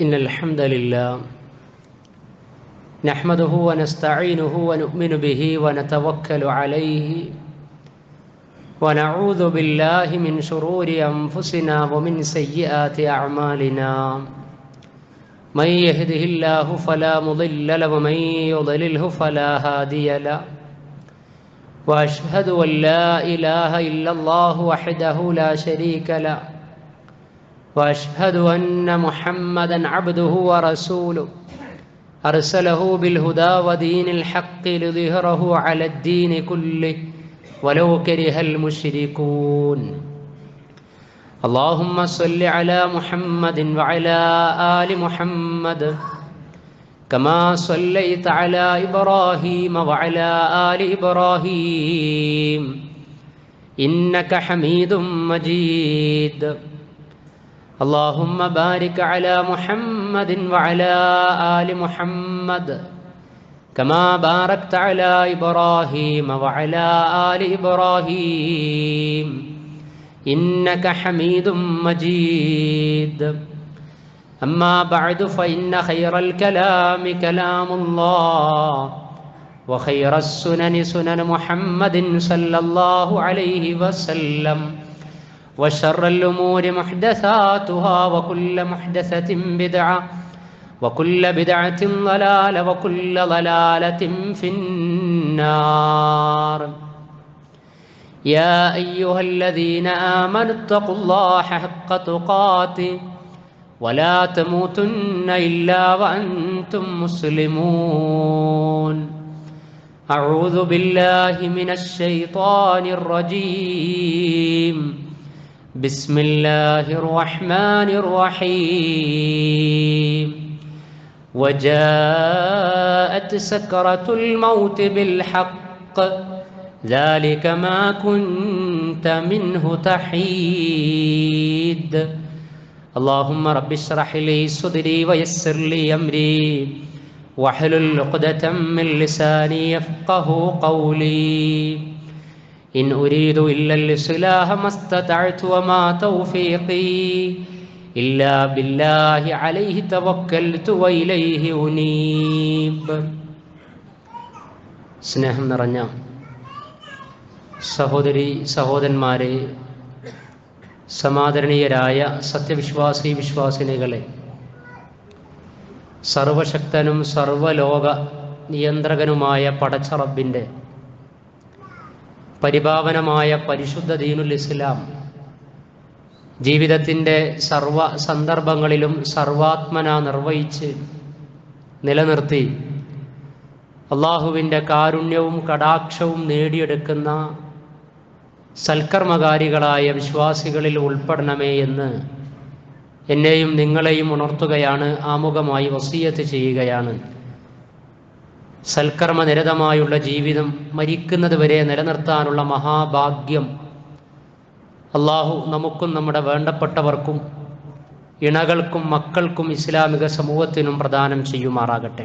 إن الحمد لله نحمده ونستعينه ونؤمن به ونتوكل عليه ونعوذ بالله من شرور أنفسنا ومن سيئات أعمالنا من يهده الله فلا مضل له ومن يضلله فلا هادي له واشهد ان لا اله الا الله وحده لا شريك له واشهد ان محمدا عبده ورسوله ارسله بالهدى ودين الحق لظهره على الدين كله ولو كره المشركون اللهم صل على محمد وعلى ال محمد كما صليت على ابراهيم وعلى ال ابراهيم انك حميد مجيد اللهم بارك على محمد وعلى ال محمد كما باركت على ابراهيم وعلى ال ابراهيم انك حميد مجيد أما بعد فإن خير الكلام كلام الله وخير السنن سنن محمد صلى الله عليه وسلم وشر الأمور محدثاتها وكل محدثة بدعة وكل بدعة ضلالة وكل ضلالة في النار يا أيها الذين آمنوا اتقوا الله حق تقاته ولا تموتن إلا وأنتم مسلمون أعوذ بالله من الشيطان الرجيم بسم الله الرحمن الرحيم وجاءت سكرة الموت بالحق ذلك ما كنت منه تحيد اللهم رب اشرح لي صدري ويسر لي امري واحلل عقدة من لساني يفقه قولي إن أريد إلا الإصلاح ما استطعت وما توفيقي إلا بالله عليه توكلت وإليه أنيب സ്നേഹം നിറഞ്ഞ സഹോദരി സഹോദരന്മാരെ സമാദരണീയരായ സത്യവിശ്വാസി വിശ്വാസിനികളെ സർവശക്തനും സർവലോക നിയന്ത്രകനുമായ പടച്ചറബിൻ്റെ പരിപാവനമായ പരിശുദ്ധ ദീനുൽ ഇസ്ലാം ജീവിതത്തിൻ്റെ സർവ സന്ദർഭങ്ങളിലും സർവാത്മന നിർവഹിച്ച് നിലനിർത്തി അള്ളാഹുവിൻ്റെ കാരുണ്യവും കടാക്ഷവും നേടിയെടുക്കുന്ന സൽക്കർമ്മകാരികളായ വിശ്വാസികളിൽ ഉൾപ്പെടണമേ എന്ന് എന്നെയും നിങ്ങളെയും ഉണർത്തുകയാണ് ആമുഖമായി വസീയത്ത് ചെയ്യുകയാണ് സൽക്കർമ്മനിരതമായുള്ള ജീവിതം മരിക്കുന്നത് വരെ നിലനിർത്താനുള്ള മഹാഭാഗ്യം അള്ളാഹു നമുക്കും നമ്മുടെ വേണ്ടപ്പെട്ടവർക്കും ഇണകൾക്കും മക്കൾക്കും ഇസ്ലാമിക സമൂഹത്തിനും പ്രദാനം ചെയ്യുമാറാകട്ടെ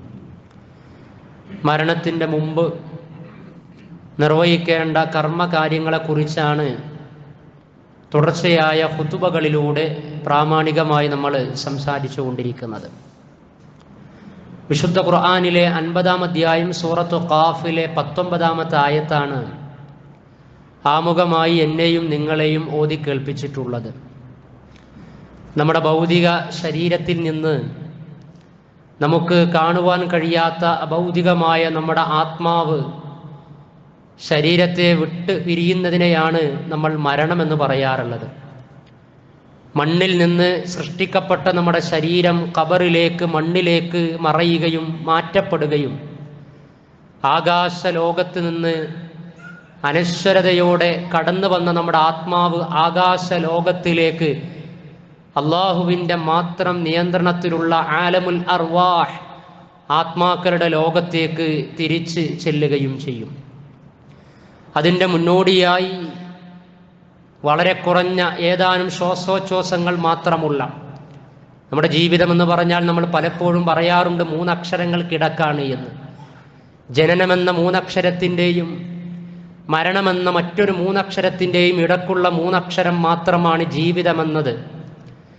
മരണത്തിൻ്റെ മുമ്പ് നിർവഹിക്കേണ്ട കർമ്മകാര്യങ്ങളെക്കുറിച്ചാണ് തുടർച്ചയായ ഹുത്തുബകളിലൂടെ പ്രാമാണികമായി നമ്മൾ സംസാരിച്ചു കൊണ്ടിരിക്കുന്നത് വിശുദ്ധ ഖുർആാനിലെ അൻപതാം അധ്യായം സൂറത്തു ഖാഫിലെ പത്തൊമ്പതാമത്തെ ആയത്താണ് ആമുഖമായി എന്നെയും നിങ്ങളെയും ഓതി കേൾപ്പിച്ചിട്ടുള്ളത് നമ്മുടെ ഭൗതിക ശരീരത്തിൽ നിന്ന് നമുക്ക് കാണുവാൻ കഴിയാത്ത അഭൗതികമായ നമ്മുടെ ആത്മാവ് ശരീരത്തെ വിട്ട് പിരിയുന്നതിനെയാണ് നമ്മൾ മരണമെന്ന് പറയാറുള്ളത് മണ്ണിൽ നിന്ന് സൃഷ്ടിക്കപ്പെട്ട നമ്മുടെ ശരീരം കബറിലേക്ക് മണ്ണിലേക്ക് മറയുകയും മാറ്റപ്പെടുകയും ആകാശ ലോകത്ത് നിന്ന് അനശ്വരതയോടെ കടന്നു വന്ന നമ്മുടെ ആത്മാവ് ആകാശ ലോകത്തിലേക്ക് അള്ളാഹുവിൻ്റെ മാത്രം നിയന്ത്രണത്തിലുള്ള ആലമുൽ അർവാഹ് ആത്മാക്കളുടെ ലോകത്തേക്ക് തിരിച്ച് ചെല്ലുകയും ചെയ്യും അതിൻ്റെ മുന്നോടിയായി വളരെ കുറഞ്ഞ ഏതാനും ശ്വാസോച്ഛ്വാസങ്ങൾ മാത്രമുള്ള നമ്മുടെ ജീവിതം എന്ന് പറഞ്ഞാൽ നമ്മൾ പലപ്പോഴും പറയാറുണ്ട് മൂന്നക്ഷരങ്ങൾക്കിടക്കാണ് എന്ന് ജനനമെന്ന മൂന്നക്ഷരത്തിൻ്റെയും മരണമെന്ന മറ്റൊരു മൂന്നക്ഷരത്തിൻ്റെയും ഇടക്കുള്ള മൂന്നക്ഷരം മാത്രമാണ് ജീവിതമെന്നത്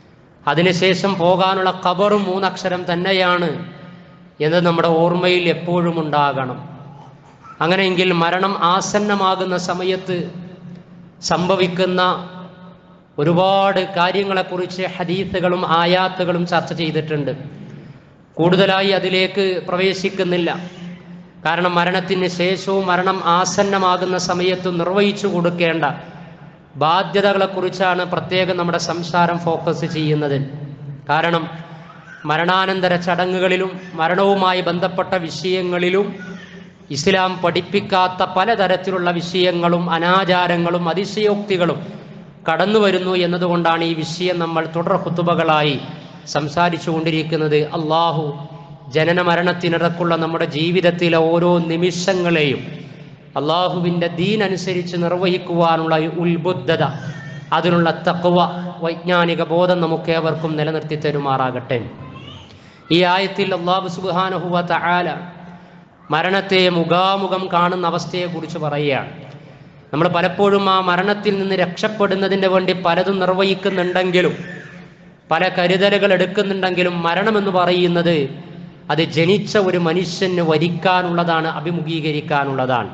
അതിനുശേഷം പോകാനുള്ള ഖബറും മൂന്നക്ഷരം തന്നെയാണ് എന്ന് നമ്മുടെ ഓർമ്മയിൽ എപ്പോഴും ഉണ്ടാകണം അങ്ങനെയെങ്കിൽ മരണം ആസന്നമാകുന്ന സമയത്ത് സംഭവിക്കുന്ന ഒരുപാട് കാര്യങ്ങളെക്കുറിച്ച് ഹദീസുകളും ആയാത്തുകളും ചർച്ച ചെയ്തിട്ടുണ്ട് കൂടുതലായി അതിലേക്ക് പ്രവേശിക്കുന്നില്ല കാരണം മരണത്തിന് ശേഷവും മരണം ആസന്നമാകുന്ന സമയത്ത് നിർവഹിച്ചു കൊടുക്കേണ്ട ബാധ്യതകളെക്കുറിച്ചാണ് പ്രത്യേകം നമ്മുടെ സംസാരം ഫോക്കസ് ചെയ്യുന്നത് കാരണം മരണാനന്തര ചടങ്ങുകളിലും മരണവുമായി ബന്ധപ്പെട്ട വിഷയങ്ങളിലും ഇസ്ലാം പഠിപ്പിക്കാത്ത പലതരത്തിലുള്ള വിഷയങ്ങളും അനാചാരങ്ങളും അതിശയോക്തികളും കടന്നു വരുന്നു എന്നതുകൊണ്ടാണ് ഈ വിഷയം നമ്മൾ തുടർ കുത്തുബകളായി സംസാരിച്ചു കൊണ്ടിരിക്കുന്നത് അള്ളാഹു ജനന മരണത്തിനിടക്കുള്ള നമ്മുടെ ജീവിതത്തിലെ ഓരോ നിമിഷങ്ങളെയും അള്ളാഹുവിൻ്റെ ദീൻ അനുസരിച്ച് നിർവഹിക്കുവാനുള്ള ഈ ഉത്ബുദ്ധത അതിനുള്ള തക്വ വൈജ്ഞാനിക ബോധം നമുക്കേവർക്കും നിലനിർത്തി തരുമാറാകട്ടെ ഈ ആയത്തിൽ അള്ളാഹു സുബാനഹുവ തആല മരണത്തെ മുഖാമുഖം കാണുന്ന അവസ്ഥയെക്കുറിച്ച് പറയുകയാണ് നമ്മൾ പലപ്പോഴും ആ മരണത്തിൽ നിന്ന് രക്ഷപ്പെടുന്നതിന് വേണ്ടി പലതും നിർവഹിക്കുന്നുണ്ടെങ്കിലും പല കരുതലുകൾ എടുക്കുന്നുണ്ടെങ്കിലും മരണമെന്ന് പറയുന്നത് അത് ജനിച്ച ഒരു മനുഷ്യന് വരിക്കാനുള്ളതാണ് അഭിമുഖീകരിക്കാനുള്ളതാണ്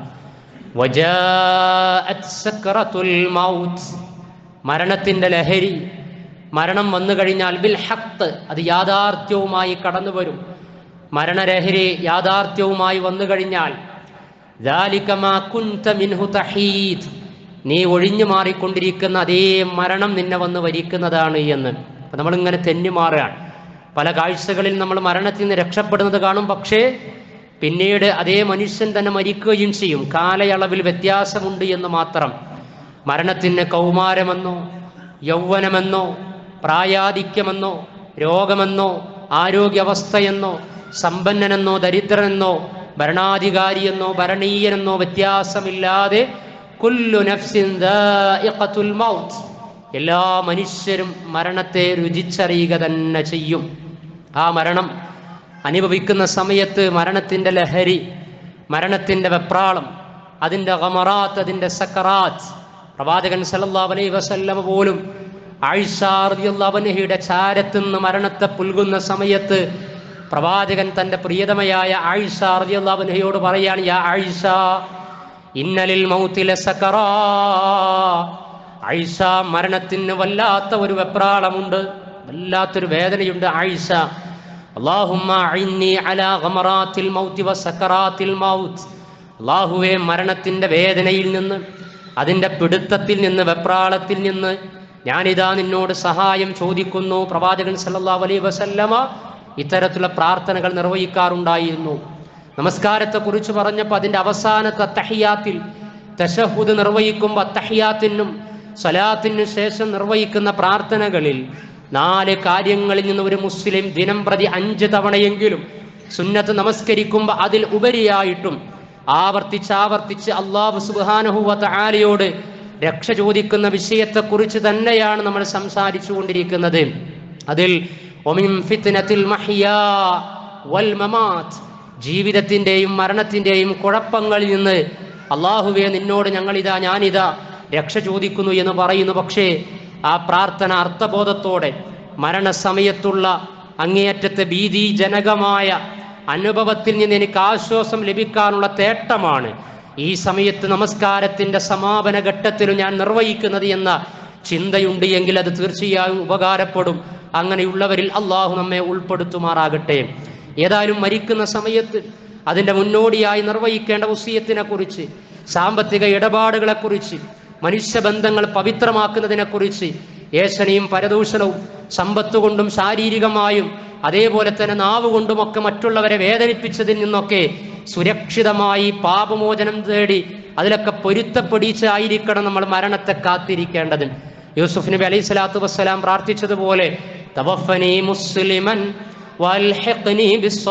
വജാഅത് സക്രത്തുൽ മൗത്ത് മരണത്തിൻ്റെ ലഹരി മരണം വന്നു കഴിഞ്ഞാൽ ബിൽ ഹത്ത് അത് യാഥാർത്ഥ്യവുമായി കടന്നു വരും മരണലഹരി യാഥാർത്ഥ്യവുമായി വന്നു കഴിഞ്ഞാൽ ذَلِكَ مَا كُنْتَ مِنْهُ تَحِيدٌ നീ ഒഴിഞ്ഞു മാറിക്കൊണ്ടിരിക്കുന്ന അതേ മരണം നിന്നെ വന്ന് വരിക്കുന്നതാണ് എന്ന് അപ്പം നമ്മളിങ്ങനെ തെന്നിമാറുകയാണ് പല കാഴ്ചകളിൽ നമ്മൾ മരണത്തിൽ നിന്ന് രക്ഷപ്പെടുന്നത് കാണും പക്ഷേ പിന്നീട് അതേ മനുഷ്യൻ തന്നെ മരിക്കുകയും ചെയ്യും കാലയളവിൽ വ്യത്യാസമുണ്ട് എന്ന് മാത്രം മരണത്തിന് കൗമാരമെന്നോ യൗവനമെന്നോ പ്രായാധിക്യമെന്നോ രോഗമെന്നോ ആരോഗ്യാവസ്ഥയെന്നോ സമ്പന്നനെന്നോ ദരിദ്രനെന്നോ ഭരണാധികാരിയെന്നോ ഭരണീയനെന്നോ വ്യത്യാസമില്ലാതെ കുല്ലു നഫ്സിൻ ദാഇഖത്തുൽ മൗത്ത് എല്ലാ മനുഷ്യരും മരണത്തെ രുചിച്ചറിയുക തന്നെ ചെയ്യും ആ മരണം അനുഭവിക്കുന്ന സമയത്ത് മരണത്തിൻ്റെ ലഹരി മരണത്തിൻ്റെ വെപ്രാളം അതിൻ്റെ ഗമറാത്ത് അതിൻ്റെ സക്കറാത്ത് പ്രവാചകൻ സല്ലല്ലാഹു അലൈഹി വസല്ലമ പോലും ആയിഷ റളിയല്ലാഹു അൻഹയുടെ ചാരത്ത് നിന്ന് മരണത്തെ പുൽകുന്ന സമയത്ത് പ്രവാചകൻ തൻ്റെ പ്രിയതമയായ ആയിഷ റളിയല്ലാഹു അൻഹയോട് പറയാണ് യാ ആയിഷ ഇന്നലിൽ മൗത്തിലെ സക്കറാ ആയിഷ മരണത്തിന് വല്ലാത്ത ഒരു വെപ്രാളമുണ്ട് വല്ലാത്തൊരു വേദനയുണ്ട് ആയിഷ അല്ലാഹുമ്മ അഇന്നി അലാ ഗമറാത്തിൽ മൗത്തി വസക്കറാത്തിൽ മൗത്ത് അല്ലാഹുവേ മരണത്തിൻ്റെ വേദനയിൽ നിന്ന് അതിൻ്റെ പിടുത്തത്തിൽ നിന്ന് വെപ്രാളത്തിൽ നിന്ന് ഞാനിതാ നിന്നോട് സഹായം ചോദിക്കുന്നു പ്രവാചകൻ സല്ലല്ലാഹു അലൈഹി വസല്ലമ ഇത്തരത്തിലുള്ള പ്രാർത്ഥനകൾ നിർവഹിക്കാറുണ്ടായിരുന്നു നമസ്കാരത്തെക്കുറിച്ച് പറഞ്ഞപ്പോൾ അതിൻ്റെ അവസാനത്തെ തഹിയാത്തിൽ തശഹുദ് നിർവഹിക്കുമ്പോൾ തഹിയാത്തിനും സലാത്തിനു ശേഷം നിർവഹിക്കുന്ന പ്രാർത്ഥനകളിൽ നാല് കാര്യങ്ങളിൽ നിന്ന് ഒരു മുസ്ലിം ദിനം പ്രതി അഞ്ച് തവണയെങ്കിലും സുന്നത്ത് നമസ്കരിക്കുമ്പോൾ അതിൽ ഉപരിയായിട്ടും ആവർത്തിച്ച് ആവർത്തിച്ച് അള്ളാഹു സുബാനഹുവത്ത ആലയോട് രക്ഷ ചോദിക്കുന്ന വിഷയത്തെക്കുറിച്ച് തന്നെയാണ് നമ്മൾ സംസാരിച്ചു കൊണ്ടിരിക്കുന്നത് അതിൽ ഒമിൻ ഫിത്നത്തിൽ മഹിയാ വൽ മമാത്ത് ജീവിതത്തിൻ്റെയും മരണത്തിൻ്റെയും കുഴപ്പങ്ങളിൽ നിന്ന് അള്ളാഹുവെ നിന്നോട് ഞങ്ങളിതാ ഞാനിതാ രക്ഷ ചോദിക്കുന്നു എന്ന് പറയുന്നു പക്ഷേ ആ പ്രാർത്ഥന അർത്ഥബോധത്തോടെ മരണസമയത്തുള്ള അങ്ങേയറ്റത്തെ ഭീതിജനകമായ അനുഭവത്തിൽ നിന്ന് എനിക്ക് ആശ്വാസം ലഭിക്കാനുള്ള തേട്ടമാണ് ഈ സമയത്ത് നമസ്കാരത്തിൻ്റെ സമാപന ഘട്ടത്തിലും ഞാൻ നിർവഹിക്കുന്നത് എന്ന ചിന്തയുണ്ട് എങ്കിൽ അത് തീർച്ചയായും ഉപകാരപ്പെടും അങ്ങനെയുള്ളവരിൽ അള്ളാഹു നമ്മെ ഉൾപ്പെടുത്തുമാറാകട്ടെ ഏതായാലും മരിക്കുന്ന സമയത്ത് അതിൻ്റെ മുന്നോടിയായി നിർവഹിക്കേണ്ട ഉസീയത്തിനെ കുറിച്ച് സാമ്പത്തിക ഇടപാടുകളെക്കുറിച്ച് മനുഷ്യബന്ധങ്ങൾ പവിത്രമാക്കുന്നതിനെക്കുറിച്ച് ഏഷണിയും പരദൂഷണവും സമ്പത്ത് കൊണ്ടും ശാരീരികമായും അതേപോലെ തന്നെ നാവ് കൊണ്ടുമൊക്കെ മറ്റുള്ളവരെ വേദനിപ്പിച്ചതിൽ നിന്നൊക്കെ സുരക്ഷിതമായി പാപമോചനം തേടി അതിലൊക്കെ പൊരുത്തപ്പെടിച്ചായിരിക്കണം നമ്മൾ മരണത്തെ കാത്തിരിക്കേണ്ടത് യൂസുഫ് നബി അലൈഹി സ്വലാത്തു വസ്സലാം പ്രാർത്ഥിച്ചതുപോലെ തവഫനി മുസ്ലിമൻ വൽഹിഖ്നി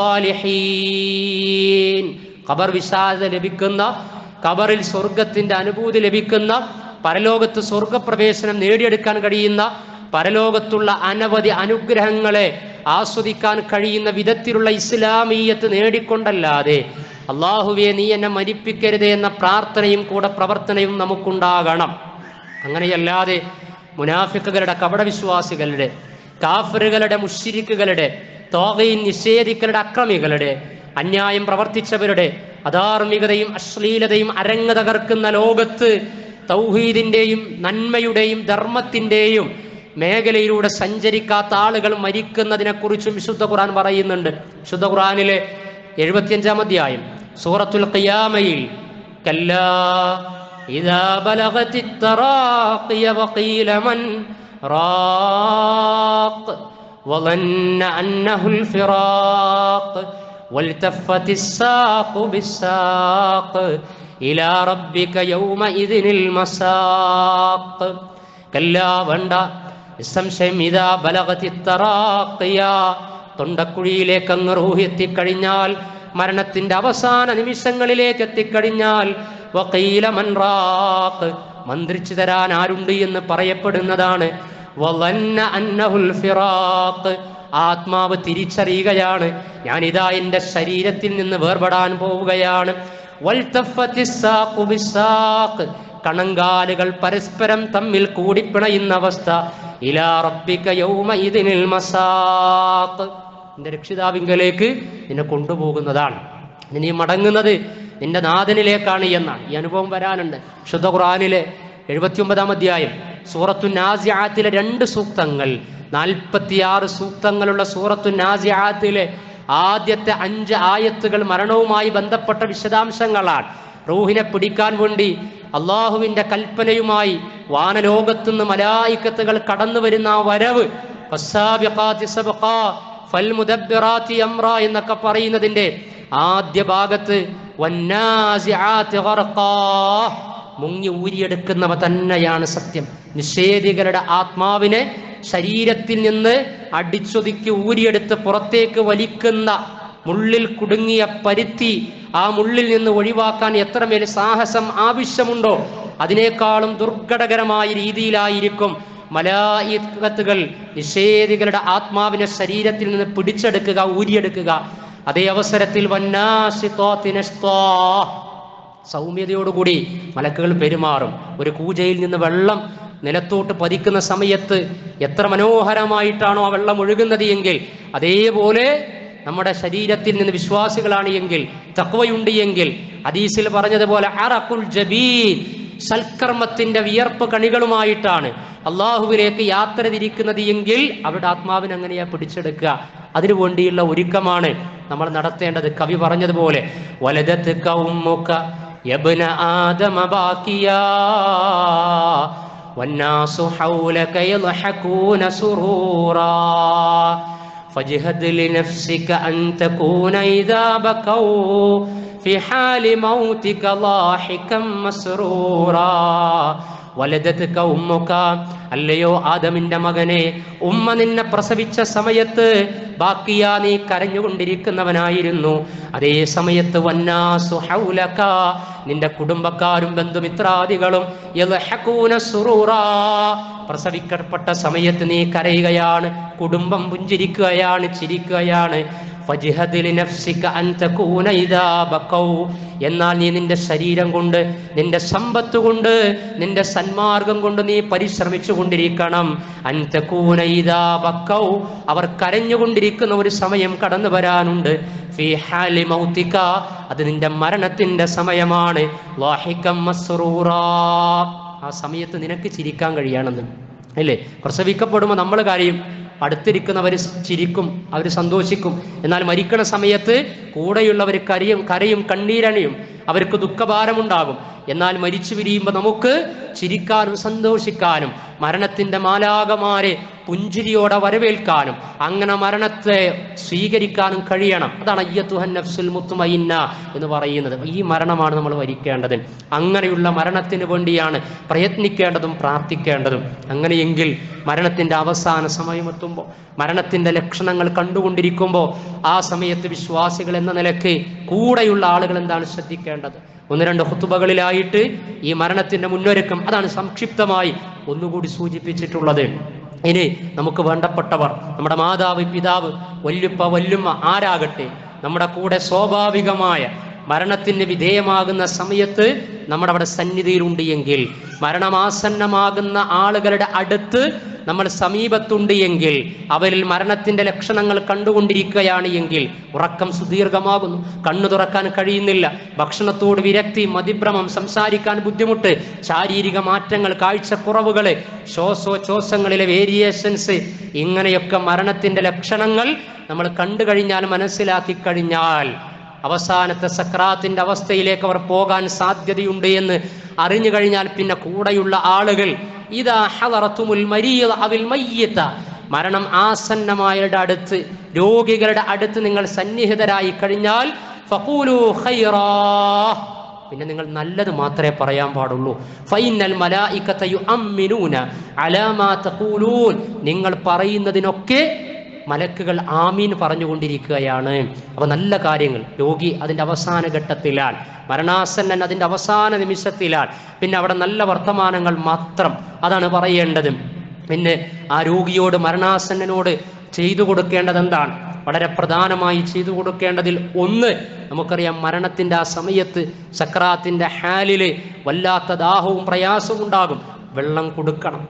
ബിസ്സാലിഹീൻ ഖബർ വിശാലത ലഭിക്കുന്ന ഖബറിൽ സ്വർഗത്തിന്റെ അനുഭൂതി ലഭിക്കുന്ന പരലോകത്ത് സ്വർഗപ്രവേശനം നേടിയെടുക്കാൻ കഴിയുന്ന പരലോകത്തുള്ള അനവധി അനുഗ്രഹങ്ങളെ ആസ്വദിക്കാൻ കഴിയുന്ന വിധത്തിലുള്ള ഇസ്ലാമീയത്ത് നേടിക്കൊണ്ടല്ലാതെ അള്ളാഹുവെ നീ എന്നെ മരിപ്പിക്കരുത് എന്ന പ്രാർത്ഥനയും കൂടെ പ്രവർത്തനയും നമുക്കുണ്ടാകണം അങ്ങനെയല്ലാതെ മുനാഫിക്കുകളുടെ കപടവിശ്വാസികളുടെ കാഫറുകളുടെ മുഷിരിക്കുകളുടെ തോകയും നിഷേധിക്കലുടെ അക്രമികളുടെ അന്യായം പ്രവർത്തിച്ചവരുടെ അധാർമികതയും അശ്ലീലതയും അരങ്ങ് തകർക്കുന്ന ലോകത്ത് തൗഹീദിന്റെയും നന്മയുടെയും ധർമ്മത്തിന്റെയും മേഖലയിലൂടെ സഞ്ചരിക്കാത്ത ആളുകൾ മരിക്കുന്നതിനെ കുറിച്ചും വിശുദ്ധ ഖുർആൻ പറയുന്നുണ്ട് വിശുദ്ധ ഖുർആനിലെ എഴുപത്തിയഞ്ചാം അധ്യായം സൂറത്തുൽ ഖിയാമയിൽ കല്ലാ ഇദാ ബലഗതി التراقي وقيل من راق وظن أنه الفراق والتفت الساق بالساق إلى ربك يومئذ المساق كلا വേണ്ട നിസ്സംശയം ഇതാ ബലഗതി തറാഖിയ തൊണ്ടക്കുഴിയിലേക്ക് അങ്ങ് റൂഹ് എത്തിക്കഴിഞ്ഞാൽ മരണത്തിന്റെ അവസാന നിമിഷങ്ങളിലേക്ക് എത്തിക്കഴിഞ്ഞാൽ വഖീല മൻ റാഖ് മന്ത്രിച്ചു തരാൻ ആരുണ്ട് എന്ന് പറയപ്പെടുന്നതാണ് വളന്ന അന്നഹുൽ ഫിറാഖ് ആത്മാവ് തിരിച്ചറിയുകയാണ് ഞാൻ ഇതാ എൻ്റെ ശരീരത്തിൽ നിന്ന് വേർപെടാൻ പോവുകയാണ് വൽതഫത്തി സാഖു ബിസാഖ് കണങ്കാലുകൾ പരസ്പരം തമ്മിൽ കൂടിപ്പിണയുന്ന അവസ്ഥ ഇലാ റബ്ബിക യൗമ ഇതിനിൽ മസാഖ് നിന്റെ രക്ഷിതാവിങ്കലേക്ക് നിന്നെ കൊണ്ടുപോകുന്നതാണ് നീ മടങ്ങുന്നത് നിന്റെ നാഥനിലേക്കാണ് എന്നാണ് ഈ അനുഭവം വരാനുണ്ട് ശുദ്ധ ഖുർആനിലെ എഴുപത്തിയൊമ്പതാം അധ്യായം സൂറത്തു നാസിയാത്തിലെ രണ്ട് സൂക്തങ്ങൾ നാൽപ്പത്തിയാറ് സൂക്തങ്ങളുള്ള സൂറത്തു നാസിയാത്തിലെ ആദ്യത്തെ അഞ്ച് ആയത്തുകൾ മരണവുമായി ബന്ധപ്പെട്ട വിശദാംശങ്ങളാണ് റൂഹിനെ പിടിക്കാൻ വേണ്ടി അള്ളാഹുവിന്റെ കൽപ്പനയുമായി വാനലോകത്തുനിന്ന് മലായിക്കത്തുകൾ കടന്നു വരുന്ന ആ വരവ് ഫസ്സാബിഖാത്തി സബ്ഖാ, ഫൽമുദബ്ബിറാത്തി അംറ എന്നൊക്കെ പറയുന്നതിന്റെ ആദ്യ ഭാഗത്ത് വന്നാസിആത്തി ഗർഖാ, മുങ്ങി ഊരിയെടുക്കുന്നവ തന്നെയാണ് സത്യം നിഷേധികളുടെ ആത്മാവിനെ ശരീരത്തിൽ നിന്ന് അടിച്ചൊതുക്കി ഊരിയെടുത്ത് പുറത്തേക്ക് വലിക്കുന്ന മുള്ളിൽ കുടുങ്ങിയ പരുത്തി ആ മുള്ളിൽ നിന്ന് ഒഴിവാക്കാൻ എത്രമേൽ സാഹസം ആവശ്യമുണ്ടോ അതിനേക്കാളും ദുർഘടകരമായ രീതിയിലായിരിക്കും മലായിക്കത്തുകൾ നിഷേധികളുടെ ആത്മാവിനെ ശരീരത്തിൽ നിന്ന് പിടിച്ചെടുക്കുക ഊരിയെടുക്കുക അതേ അവസരത്തിൽ വന്നാസിത്വാത്തിനസ്ത്വാ സൗമ്യതയോടുകൂടി മലക്കുകൾ പെരുമാറും ഒരു കൂജയിൽ നിന്ന് വെള്ളം നിലത്തോട്ട് പതിക്കുന്ന സമയത്ത് എത്ര മനോഹരമായിട്ടാണോ ആ വെള്ളം ഒഴുകുന്നത് എങ്കിൽ അതേപോലെ നമ്മുടെ ശരീരത്തിൽ നിന്ന് വിശ്വാസികളാണ് എങ്കിൽ തക്വയുണ്ട് എങ്കിൽ ഹദീസിൽ പറഞ്ഞതുപോലെ അറഖുൽ ജബീൻ സൽക്കർമ്മത്തിന്റെ വിയർപ്പ് കണികളുമായിട്ടാണ് അള്ളാഹുവിലേക്ക് യാത്ര തിരിക്കുന്നത് എങ്കിൽ അവരുടെ ആത്മാവിനെ അങ്ങനെയാ പിടിച്ചെടുക്കുക അതിനു വേണ്ടിയുള്ള ഒരുക്കമാണ് നമ്മൾ നടത്തേണ്ടത് കവി പറഞ്ഞതുപോലെ വലതത്ത് കൗമുക യബ്ന ആദമ ബാക്കിയാ والناس حولك يضحكون سرورا فاجهد لنفسك أن تكون إذا بكوا في حال موتك ضاحكا مسرورا വലതത്ക ഉമ്മുക അല്ലയോ ആദമിന്റെ മകനെ ഉമ്മ നിന്നെ പ്രസവിച്ച സമയത്ത് ബാക്കിയാ നീ കരഞ്ഞുകൊണ്ടിരിക്കുന്നവനായിരുന്നു അതേ സമയത്ത് വന്നാസു ഹൗലക നിന്റെ കുടുംബക്കാരും ബന്ധുമിത്രാദികളും യദ്ഹഖൂന സുറൂറാ പ്രസവിക്കപ്പെട്ട സമയത്ത് നീ കരയുകയാണ് കുടുംബം പുഞ്ചിരിക്കുകയാണ് ചിരിക്കുകയാണ് ഫജ്ഹദ് ലിനഫ്സിക അൻ തകൂന ഇദാ ബഖൗ എന്നാൽ നീ നിന്റെ ശരീരം കൊണ്ട് നിന്റെ സമ്പത്ത് കൊണ്ട് നിന്റെ സന്മാർഗം കൊണ്ട് നീ പരിശ്രമിച്ചു കൊണ്ടിരിക്കണം അൻ തകൂന ഇദാ ബഖൗ അവർ കരഞ്ഞുകൊണ്ടിരിക്കുന്ന ഒരു സമയം കടന്നു വരാനുണ്ട് ഫീ ഹാലി മൗതിക അത് നിന്റെ മരണത്തിന്റെ സമയമാണ് ലാഹികം മസ്റൂറാ ആ സമയത്ത് നിനക്ക് ചിരിക്കാൻ കഴിയണമെന്ന് അല്ലേ പ്രസവിക്കപ്പെടുമ്പോൾ നമ്മൾ കാര്യം അടുത്തിരിക്കുന്നവർ ചിരിക്കും അവർ സന്തോഷിക്കും എന്നാൽ മരിക്കണ സമയത്ത് കൂടെയുള്ളവർ കരയും കരയും കണ്ണീരണിയും അവർക്ക് ദുഃഖഭാരമുണ്ടാകും എന്നാൽ മരിച്ചു പിരിയുമ്പോൾ നമുക്ക് ചിരിക്കാനും സന്തോഷിക്കാനും മരണത്തിന്റെ മാലാകമാരെ പുഞ്ചിരിയോടെ വരവേൽക്കാനും അങ്ങനെ മരണത്തെ സ്വീകരിക്കാനും കഴിയണം അതാണ് അയ്യത്തുഹൻ നഫ്സുൽ മുത്തുമയിന്ന എന്ന് പറയുന്നത് ഈ മരണമാണ് നമ്മൾ വരിക്കേണ്ടത് അങ്ങനെയുള്ള മരണത്തിന് വേണ്ടിയാണ് പ്രയത്നിക്കേണ്ടതും പ്രാർത്ഥിക്കേണ്ടതും അങ്ങനെയെങ്കിൽ മരണത്തിന്റെ അവസാന സമയമെത്തുമ്പോൾ മരണത്തിന്റെ ലക്ഷണങ്ങൾ കണ്ടുകൊണ്ടിരിക്കുമ്പോൾ ആ സമയത്ത് വിശ്വാസികൾ എന്ന നിലയ്ക്ക് കൂടെയുള്ള ആളുകൾ എന്താണ് ശ്രദ്ധിക്കേണ്ടത് ഒന്ന് രണ്ട് ഹുത്തുബകളിലായിട്ട് ഈ മരണത്തിന്റെ മുന്നൊരുക്കം അതാണ് സംക്ഷിപ്തമായി ഒന്നുകൂടി സൂചിപ്പിച്ചിട്ടുള്ളത് ഇനി നമുക്ക് വേണ്ടപ്പെട്ടവർ നമ്മുടെ മാതാവ് പിതാവ് വല്യുപ്പ വല്യുമ്മ ആരാകട്ടെ നമ്മുടെ കൂടെ സ്വാഭാവികമായ മരണത്തിന് വിധേയമാകുന്ന സമയത്ത് നമ്മുടെ അവിടെ സന്നിധിയിലുണ്ട് എങ്കിൽ മരണമാസന്നമാകുന്ന ആളുകളുടെ അടുത്ത് നമ്മൾ സമീപത്തുണ്ട് എങ്കിൽ അവരിൽ മരണത്തിന്റെ ലക്ഷണങ്ങൾ കണ്ടുകൊണ്ടിരിക്കുകയാണ് എങ്കിൽ ഉറക്കം സുദീർഘമാകുന്നു കണ്ണു തുറക്കാൻ കഴിയുന്നില്ല ഭക്ഷണത്തോട് വിരക്തി മതിഭ്രമം സംസാരിക്കാൻ ബുദ്ധിമുട്ട് ശാരീരിക മാറ്റങ്ങൾ കാഴ്ചക്കുറവുകൾ ശ്വാസോച്ഛ്വാസങ്ങളിലെ വേരിയേഷൻസ് ഇങ്ങനെയൊക്കെ മരണത്തിന്റെ ലക്ഷണങ്ങൾ നമ്മൾ കണ്ടു കഴിഞ്ഞാൽ മനസ്സിലാക്കി കഴിഞ്ഞാൽ അവസാനത്തെ സക്രാത്തിന്റെ അവസ്ഥയിലേക്ക് അവർ പോകാൻ സാധ്യതയുണ്ട് എന്ന് അറിഞ്ഞു കഴിഞ്ഞാൽ പിന്നെ കൂടെയുള്ള ആളുകൾ ഇതാ ഹളറത്തുമുൽ മരീദ അവിൽ മയ്യത്ത മരണം ആസന്നമായവരുടെ അടുത്ത് രോഗികളുടെ അടുത്ത് നിങ്ങൾ സന്നിഹിതരായി കഴിഞ്ഞാൽ ഫഖൂലു ഖൈറാ പിന്നെ നിങ്ങൾ നല്ലത് മാത്രമേ പറയാൻ പാടുള്ളൂ ഫൈനൽ മലായിക്കത്ത യുഅമ്മിനൂന അലാ മാ തഖൂലൂൻ നിങ്ങൾ പറയുന്നതിനൊക്കെ മലക്കുകൾ ആമീൻ പറഞ്ഞുകൊണ്ടിരിക്കുകയാണ് അപ്പൊ നല്ല കാര്യങ്ങൾ രോഗി അതിന്റെ അവസാന ഘട്ടത്തിലാണ് മരണാസന്നൻ അതിന്റെ അവസാന നിമിഷത്തിലാണ് പിന്നെ അവിടെ നല്ല വർത്തമാനങ്ങൾ മാത്രം അതാണ് പറയേണ്ടത് പിന്നെ ആ രോഗിയോട് മരണാസന്നനോട് ചെയ്തു കൊടുക്കേണ്ടത് എന്താണ് വളരെ പ്രധാനമായി ചെയ്തു കൊടുക്കേണ്ടതിൽ ഒന്ന് നമുക്കറിയാം മരണത്തിന്റെ ആ സമയത്ത് സക്രാത്തിന്റെ ഹാലില് വല്ലാത്ത ദാഹവും പ്രയാസവും ഉണ്ടാകും വെള്ളം കൊടുക്കണം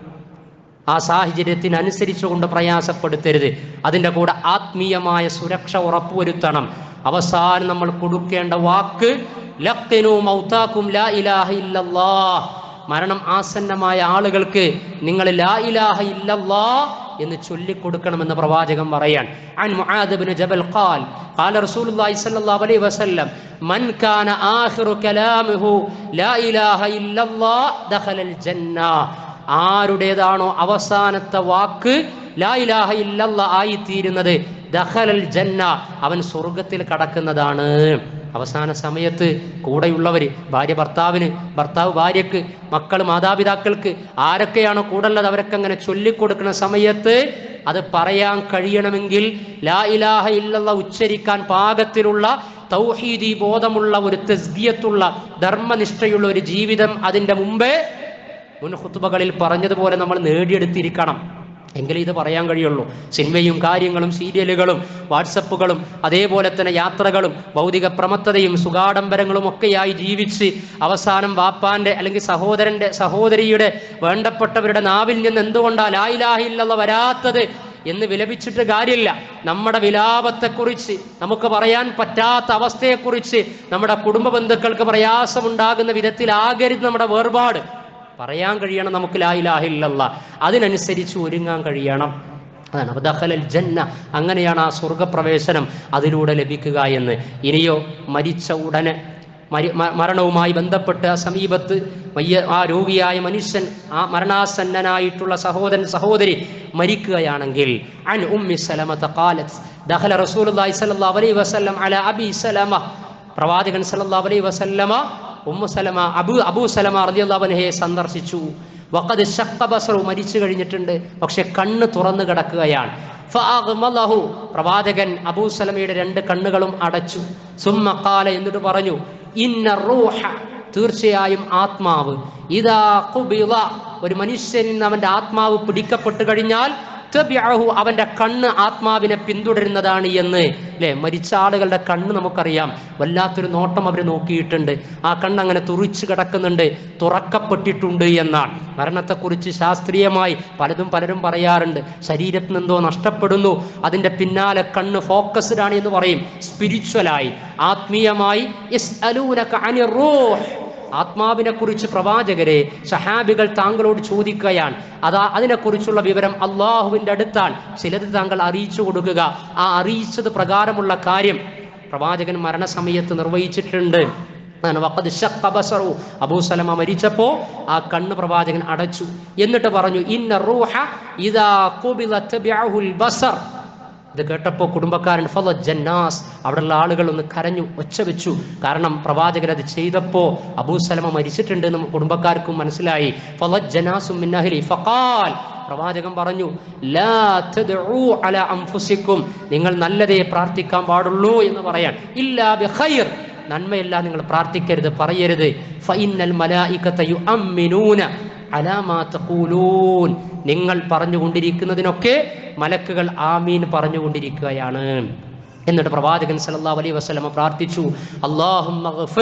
ആ സാഹചര്യത്തിനനുസരിച്ചുകൊണ്ട് പ്രയാസപ്പെടുത്തരുത് അതിൻ്റെ കൂടെ ആത്മീയമായ സുരക്ഷ ഉറപ്പുവരുത്തണം അവസാനം നമ്മൾ കൊടുക്കേണ്ട വാക്ക് ലഖ്തിനു മൗതാക്കും ലാ ഇലാഹ ഇല്ലല്ലാഹ് മരണം ആസന്നമായ ആളുകൾക്ക് നിങ്ങൾ ലാ ഇലാഹ ഇല്ലല്ലാ എന്ന് ചൊല്ലിക്കൊടുക്കണമെന്ന് പ്രവാചകൻ പറയാൻ അൻ മുആദ് ഇബ്നു ജബൽ ഖാൽ قال رسول الله صلى الله عليه وسلم من كان آخر كلامه لا إله إلا الله دخل الجنة ആരുടേതാണോ അവസാനത്തെ വാക്ക് ലാ ഇലാഹ ഇല്ലല്ല ആയിത്തീരുന്നത് ദഖലൽ ജന്ന അവൻ സ്വർഗത്തിൽ കടക്കുന്നതാണ് അവസാന സമയത്ത് കൂടെയുള്ളവർ ഭാര്യ ഭർത്താവിന് ഭർത്താവ് ഭാര്യക്ക് മക്കൾ മാതാപിതാക്കൾക്ക് ആരൊക്കെയാണോ കൂടുള്ളത് അവരൊക്കെ അങ്ങനെ ചൊല്ലിക്കൊടുക്കുന്ന സമയത്ത് അത് പറയാൻ കഴിയണമെങ്കിൽ ലാ ഇലാഹ ഇല്ലല്ല ഉച്ചരിക്കാൻ പാകത്തിലുള്ള തൗഹീദി ബോധമുള്ള ഒരു തസ്ദിയത്തുള്ള ധർമ്മനിഷ്ഠയുള്ള ഒരു ജീവിതം അതിൻ്റെ മുമ്പേ മുൻ ഖുത്തുബകളിൽ പറഞ്ഞതുപോലെ നമ്മൾ നേടിയെടുത്തിരിക്കണം എങ്കിലേ ഇത് പറയാൻ കഴിയുള്ളൂ സിനിമയും കാര്യങ്ങളും സീരിയലുകളും വാട്സപ്പുകളും അതേപോലെ തന്നെ യാത്രകളും ഭൗതിക പ്രമത്തതയും സുഖാഡംബരങ്ങളും ഒക്കെയായി ജീവിച്ച് അവസാനം വാപ്പാന്റെ അല്ലെങ്കിൽ സഹോദരന്റെ സഹോദരിയുടെ വേണ്ടപ്പെട്ടവരുടെ നാവിൽ നിന്ന് എന്തുകൊണ്ടാ ലായിലാഹില്ലെന്ന് വരാത്തത് എന്ന് വിലപിച്ചിട്ട് കാര്യമില്ല നമ്മുടെ വിലാപത്തെക്കുറിച്ച് നമുക്ക് പറയാൻ പറ്റാത്ത അവസ്ഥയെക്കുറിച്ച് നമ്മുടെ കുടുംബ ബന്ധുക്കൾക്ക് പ്രയാസമുണ്ടാകുന്ന വിധത്തിലാകരുത് നമ്മുടെ വേർപാട് പറയാൻ കഴിയണം നമുക്ക് ലായിലാഹില്ല അതിനനുസരിച്ച് ഒരുങ്ങാൻ കഴിയണം അതാണ് അപ്പൊ ദഖലൽ ജന്ന അങ്ങനെയാണ് ആ സ്വർഗപ്രവേശനം അതിലൂടെ ലഭിക്കുക എന്ന് ഇനിയോ മരിച്ച ഉടനെ മരി- മ- മരണവുമായി ബന്ധപ്പെട്ട് ആ സമീപത്ത് വയ്യ ആ രോഗിയായ മനുഷ്യൻ ആ മരണാസന്നനായിട്ടുള്ള സഹോദരൻ സഹോദരി മരിക്കുകയാണെങ്കിൽ അൻ ഉമ്മി സലമത ഖാലത്ത് ദഖല റസൂലുള്ളാഹി സ്വല്ലല്ലാഹു അലൈഹി വസല്ലം അല അബി സലമ പ്രവാചകൻ സല്ലല്ലാഹു അലൈഹി വസല്ലമ Umm Salama Abu Abu Salama റളിയല്ലാഹു അൻഹയെ സന്ദർശിച്ചു വഖദ് ശഖ്ക ബസറു മരിച്ചു കഴിഞ്ഞിട്ടുണ്ട് പക്ഷെ കണ്ണ് തുറന്നു കിടക്കുകയാണ് ഫഅഗ്മലഹു പ്രവാചകൻ അബൂ സലമയുടെ രണ്ട് കണ്ണുകളും അടച്ചു സുമ്മ ഖാല എന്നിട്ട് പറഞ്ഞു ഇന്ന റൂഹ തീർച്ചയായും ആത്മാവ് ഇതാ ഖുബിള ഒരു മനുഷ്യനിൽ നിന്ന് അവന്റെ ആത്മാവ് പിടിക്കപ്പെട്ടു കഴിഞ്ഞാൽ തബിഅഹു അവന്റെ കണ്ണ് ആത്മാവിനെ പിന്തുടരുന്നതാണ് എന്ന് അല്ലെ മരിച്ച ആളുകളുടെ കണ്ണ് നമുക്കറിയാം വല്ലാത്തൊരു നോട്ടം അവർ നോക്കിയിട്ടുണ്ട് ആ കണ്ണ് അങ്ങനെ തുറിച്ചു കിടക്കുന്നുണ്ട് തുറക്കപ്പെട്ടിട്ടുണ്ട് എന്നാണ് മരണത്തെക്കുറിച്ച് ശാസ്ത്രീയമായി പലതും പലരും പറയാറുണ്ട് ശരീരത്തിൽ നിന്നെന്തോ നഷ്ടപ്പെടുന്നു അതിന്റെ പിന്നാലെ കണ്ണ് ഫോക്കസ്ഡ് ആണ് എന്ന് പറയും സ്പിരിച്വലായി ആത്മീയമായി യസ്അലൂനക അനിർ റൂഹ് ആത്മാവിനെ കുറിച്ച് പ്രവാചകരെ സഹാബികൾ താങ്കളോട് ചോദിക്കുകയാണ് അതാ അതിനെക്കുറിച്ചുള്ള വിവരം അള്ളാഹുവിൻ്റെ അടുത്താണ് ചിലത് താങ്കൾ അറിയിച്ചു കൊടുക്കുക ആ അറിയിച്ചത് പ്രകാരമുള്ള കാര്യം പ്രവാചകൻ മരണസമയത്ത് നിർവഹിച്ചിട്ടുണ്ട് അതാണ് വഖദ് ശഖ്ഖ ബസറു. അബൂ സലമ മരിച്ചപ്പോ ആ കണ്ണ് പ്രവാചകൻ അടച്ചു എന്നിട്ട് പറഞ്ഞു ഇന്ന റൂഹ ഇദാ ഖുബില തബിഅഹുൽ ബസർ ഇത് കേട്ടപ്പോൾ കുടുംബക്കാരൻ ഫല ജന്നാസ് അവിടെയുള്ള ആളുകൾ ഒന്ന് കരഞ്ഞു ഒച്ച വെച്ചു കാരണം പ്രവാചകൻ അത് ചെയ്തപ്പോൾ അബൂസലമ മരിച്ചിട്ടുണ്ട് എന്ന് കുടുംബക്കാർക്കും മനസ്സിലായി ഫല ജനാസും മിന്നഹലി ഫഖാൽ പ്രവാചകൻ പറഞ്ഞു ലാ തദ്ഉ അലാ അൻഫുസിക്കും നിങ്ങൾ നല്ലതേ പ്രാർത്ഥിക്കാൻ പാടുള്ളൂ എന്ന് പറയാൻ ഇല്ലാ ബിഖൈർ നന്മയല്ല നിങ്ങൾ പ്രാർത്ഥിക്കരുത് പറയരുത് ഫഇന്നൽ മലായികത യുഅമ്മിനൂന അലാ മാ തഖൂലൂൻ നിങ്ങൾ പറഞ്ഞുകൊണ്ടിരിക്കുന്നതിനൊക്കെ മലക്കുകൾ ആമീൻ പറഞ്ഞുകൊണ്ടിരിക്കുകയാണ് എന്നിട്ട് പ്രവാചകൻ സല്ലല്ലാഹു അലൈഹി വസല്ലമ പ്രാർത്ഥിച്ചു അല്ലാഹുമ്മ ഗഫിർ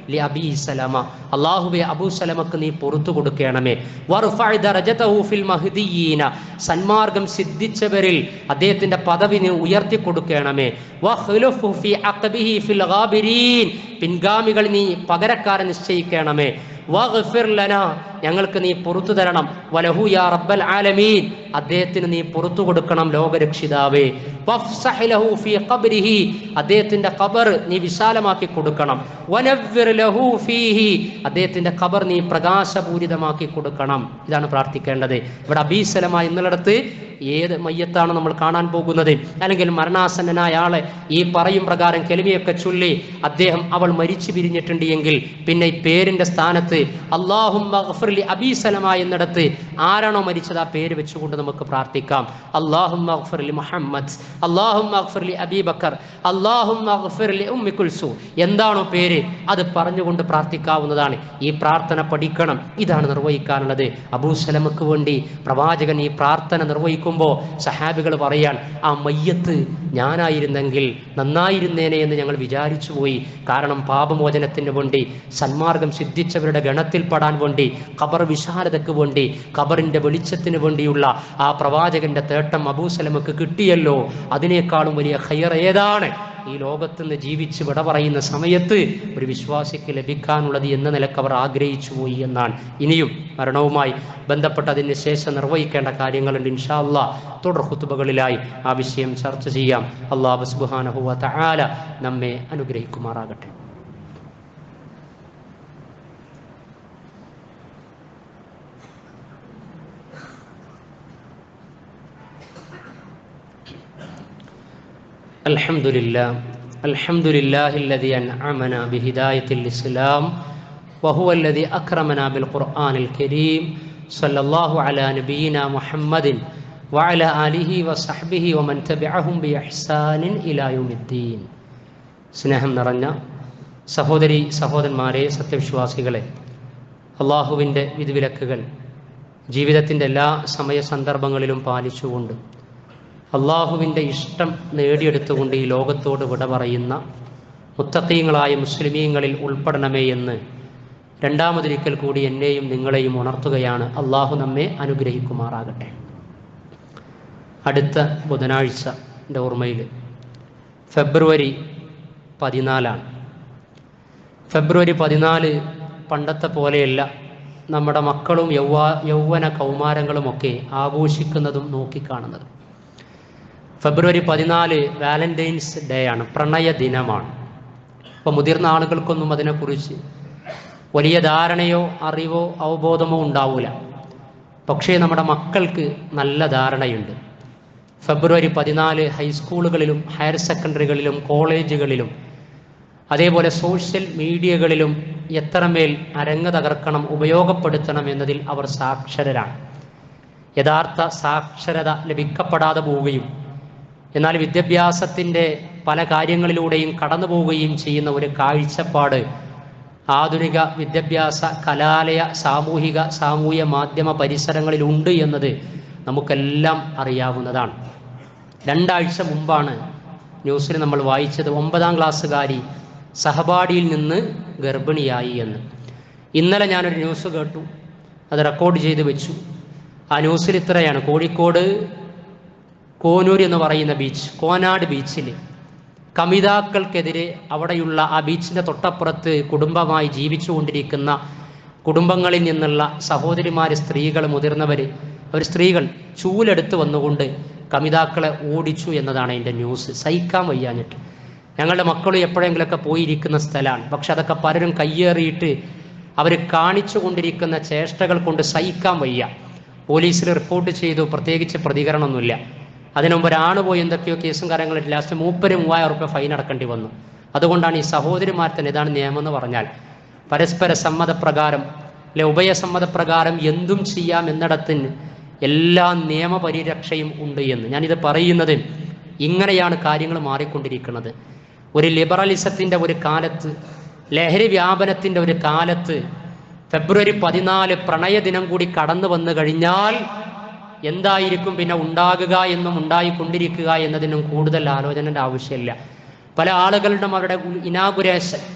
ലി അബി സലമ അള്ളാഹുബെ അബൂ സലമക്ക് നീ പുറത്തു കൊടുക്കണമേ വർഫഅ ദറജതഹു ഫിൽ മഹ്ദിയീന സന്മാർഗം സിദ്ധിച്ചവരിൽ അദ്ദേഹത്തിന്റെ പദവി നീ ഉയർത്തി കൊടുക്കണമേ വഖ്ലുഫു ഫി അഖബിഹി ഫിൽ ഗാബിരീൻ പിൻഗാമികൾ നീ പകരക്കാരെ നിശ്ചയിക്കണമേ വഗ്ഫിർ ലനാ ഞങ്ങൾക്ക് നീ പുറത്തു തരണം വലഹു യാ റബ്ബൽ ആലമീൻ അദ്ദേഹത്തിന് നീ പുറത്തു കൊടുക്കണം ലോകരക്ഷിതാവേ വഫ്സഹ് ലഹു ഫീ ഖബ്രിഹി അദ്ദേഹത്തിന്റെ ഖബർ നീ വിശാലമാക്കി കൊടുക്കണം വനവ്വിർ ലഹു ഫീഹി അദ്ദേഹത്തിന്റെ ഖബർ നീ പ്രകാശപൂരിതമാക്കി കൊടുക്കണം ഇതാണ് പ്രാർത്ഥിക്കേണ്ടത് ഇവിടെ അബീസലമായി എന്നുള്ളിടത്ത് ഏത് മയ്യത്താണ് നമ്മൾ കാണാൻ പോകുന്നത് അല്ലെങ്കിൽ മരണാസന്നനായ ആളെ ഈ പറയും പ്രകാരം കെലിമയൊക്കെ ചൊല്ലി അദ്ദേഹം അവൾ മരിച്ചു പിരിഞ്ഞിട്ടുണ്ട് എങ്കിൽ പിന്നെ ഈ പേരിന്റെ സ്ഥാനത്ത് അള്ളാഹും അബീസലമ എന്നിടത്ത് ആരാണോ മരിച്ചത് ആ പേര് വെച്ചുകൊണ്ട് നമുക്ക് പ്രാർത്ഥിക്കാം അള്ളാഹും മുഹമ്മദ് അള്ളാഹും അബീബക്കർ അള്ളാഹും ഉമ്മി കുൽസു എന്താണോ പേര് അത് പറഞ്ഞുകൊണ്ട് പ്രാർത്ഥിക്കാവുന്നതാണ് ഈ പ്രാർത്ഥന പഠിക്കണം ഇതാണ് നിർവഹിക്കാനുള്ളത് അബൂസലമക്ക് വേണ്ടി പ്രവാചകൻ ഈ പ്രാർത്ഥന നിർവഹിക്കുമ്പോൾ സഹാബികൾ പറയാൻ ആ മയ്യത്ത് ഞാനായിരുന്നെങ്കിൽ നന്നായിരുന്നേനെ എന്ന് ഞങ്ങൾ വിചാരിച്ചു പോയി കാരണം പാപമോചനത്തിന് വേണ്ടി സന്മാർഗം സിദ്ധിച്ചവരുടെ ഗണത്തിൽപ്പെടാൻ വേണ്ടി ഖബർ വിശാലതയ്ക്ക് വേണ്ടി ഖബറിന്റെ വെളിച്ചത്തിന് വേണ്ടിയുള്ള ആ പ്രവാചകന്റെ തേട്ടം അബൂസലമക്ക് കിട്ടിയല്ലോ അതിനേക്കാളും വലിയ ഖൈർ ഏതാണ് ഈ ലോകത്ത് നിന്ന് ജീവിച്ച് വിട പറയുന്ന സമയത്ത് ഒരു വിശ്വാസിക്ക് ലഭിക്കാനുള്ളത് എന്ന നിലക്ക് അവർ ആഗ്രഹിച്ചു പോയി എന്നാണ് ഇനിയും മരണവുമായി ബന്ധപ്പെട്ട് അതിന് ശേഷം നിർവഹിക്കേണ്ട കാര്യങ്ങളുണ്ട് ഇൻഷാ അല്ലാ തുടർ ഹുത്തുബകളിലായി ആ വിഷയം ചർച്ച ചെയ്യാം അള്ളാഹു സുബാനഹുവ തആല നമ്മെ അനുഗ്രഹിക്കുമാറാകട്ടെ الحمد لله الحمد لله الذي أنعمنا بهداية الإسلام وهو الذي أكرمنا بالقرآن الكريم صلى الله على نبينا محمد وعلى آله وصحبه ومن تبعهم بإحسان إلى يوم الدين സ്നേഹം നിറഞ്ഞ സഹോദരി സഹോദരന്മാരെ സത്യവിശ്വാസികളെ അള്ളാഹുവിൻ്റെ വിധിവിലക്കുകൾ ജീവിതത്തിൻ്റെ എല്ലാ സമയ സന്ദർഭങ്ങളിലും പാലിച്ചുകൊണ്ട് അള്ളാഹുവിൻ്റെ ഇഷ്ടം നേടിയെടുത്തുകൊണ്ട് ഈ ലോകത്തോട് വിട പറയുന്ന മുത്തക്കീങ്ങളായ മുസ്ലിമീങ്ങളിൽ ഉൾപ്പെടണമേ എന്ന് രണ്ടാമതൊരിക്കൽ കൂടി എന്നെയും നിങ്ങളെയും ഉണർത്തുകയാണ് അള്ളാഹു നമ്മെ അനുഗ്രഹിക്കുമാറാകട്ടെ അടുത്ത ബുധനാഴ്ച എൻ്റെ ഓർമ്മയിൽ ഫെബ്രുവരി പതിനാലാണ് ഫെബ്രുവരി പതിനാല് പണ്ടത്തെ പോലെയല്ല നമ്മുടെ മക്കളും യൗവാ യൗവന കൗമാരങ്ങളുമൊക്കെ ആഘോഷിക്കുന്നതും നോക്കിക്കാണുന്നതും ഫെബ്രുവരി പതിനാല് വാലന്റൈൻസ് ഡേ ആണ് പ്രണയ ദിനമാണ് അപ്പോൾ മുതിർന്ന ആളുകൾക്കൊന്നും അതിനെക്കുറിച്ച് വലിയ ധാരണയോ അറിവോ അവബോധമോ ഉണ്ടാവില്ല പക്ഷേ നമ്മുടെ മക്കൾക്ക് നല്ല ധാരണയുണ്ട് ഫെബ്രുവരി പതിനാല് ഹൈസ്കൂളുകളിലും ഹയർ സെക്കൻഡറികളിലും കോളേജുകളിലും അതേപോലെ സോഷ്യൽ മീഡിയകളിലും എത്രമേൽ അരങ്ങ് തകർക്കണം ഉപയോഗപ്പെടുത്തണം എന്നതിൽ അവർ സാക്ഷരരാണ് യഥാർത്ഥ സാക്ഷരത ലഭിക്കപ്പെടാതെ പോവുകയും എന്നാൽ വിദ്യാഭ്യാസത്തിൻ്റെ പല കാര്യങ്ങളിലൂടെയും കടന്നു പോവുകയും ചെയ്യുന്ന ഒരു കാഴ്ചപ്പാട് ആധുനിക വിദ്യാഭ്യാസ കലാലയ സാമൂഹിക സാമൂഹ്യ മാധ്യമ പരിസരങ്ങളിലുണ്ട് എന്നത് നമുക്കെല്ലാം അറിയാവുന്നതാണ് രണ്ടാഴ്ച മുമ്പാണ് ന്യൂസിൽ നമ്മൾ വായിച്ചത് ഒമ്പതാം ക്ലാസ്സുകാരി സഹപാഠിയിൽ നിന്ന് ഗർഭിണിയായി എന്ന് ഇന്നലെ ഞാനൊരു ന്യൂസ് കേട്ടു അത് റെക്കോർഡ് ചെയ്ത് വെച്ചു ആ ന്യൂസിൽ ഇത്രയാണ് കോഴിക്കോട് കോനൂർ എന്ന് പറയുന്ന ബീച്ച് കോനാട് ബീച്ചിൽ കമിതാക്കൾക്കെതിരെ അവിടെയുള്ള ആ ബീച്ചിൻ്റെ തൊട്ടപ്പുറത്ത് കുടുംബമായി ജീവിച്ചുകൊണ്ടിരിക്കുന്ന കുടുംബങ്ങളിൽ നിന്നുള്ള സഹോദരിമാർ സ്ത്രീകൾ മുതിർന്നവർ അവർ സ്ത്രീകൾ ചൂലെടുത്ത് വന്നുകൊണ്ട് കമിതാക്കളെ ഓടിച്ചു എന്നതാണ് എൻ്റെ ന്യൂസ് സഹിക്കാൻ വയ്യാഞ്ഞിട്ട് ഞങ്ങളുടെ മക്കളും എപ്പോഴെങ്കിലുമൊക്കെ പോയിരിക്കുന്ന സ്ഥലമാണ് പക്ഷെ അതൊക്കെ പലരും കയ്യേറിയിട്ട് അവർ കാണിച്ചു കൊണ്ടിരിക്കുന്ന ചേഷ്ടകൾ കൊണ്ട് സഹിക്കാൻ വയ്യ പോലീസിൽ റിപ്പോർട്ട് ചെയ്തു പ്രത്യേകിച്ച് പ്രതികരണമൊന്നുമില്ല അതിനു മുമ്പ് ഒരാണ് പോയി എന്തൊക്കെയോ കേസും കാര്യങ്ങളും ലാസ്റ്റ് മൂപ്പര് മൂവായിരം റുപ്യ ഫൈൻ അടക്കേണ്ടി വന്നു അതുകൊണ്ടാണ് ഈ സഹോദരിമാർ തന്നെ ഇതാണ് നിയമം എന്ന് പറഞ്ഞാൽ പരസ്പര സമ്മതപ്രകാരം അല്ലെ ഉഭയസമ്മതപ്രകാരം എന്തും ചെയ്യാം എന്നിടത്തിന് എല്ലാ നിയമപരിരക്ഷയും ഉണ്ട് എന്ന് ഞാനിത് പറയുന്നത് ഇങ്ങനെയാണ് കാര്യങ്ങൾ മാറിക്കൊണ്ടിരിക്കുന്നത് ഒരു ലിബറലിസത്തിൻ്റെ ഒരു കാലത്ത് ലഹരി വ്യാപനത്തിൻ്റെ ഒരു കാലത്ത് ഫെബ്രുവരി പതിനാല് പ്രണയദിനം കൂടി കടന്നു വന്നു കഴിഞ്ഞാൽ എന്തായിരിക്കും പിന്നെ ഉണ്ടാകുക എന്നും ഉണ്ടായിക്കൊണ്ടിരിക്കുക എന്നതിനും കൂടുതൽ ആലോചനയുടെ ആവശ്യമില്ല പല ആളുകളുടെ അവരുടെ ഇനാഗുരേഷൻ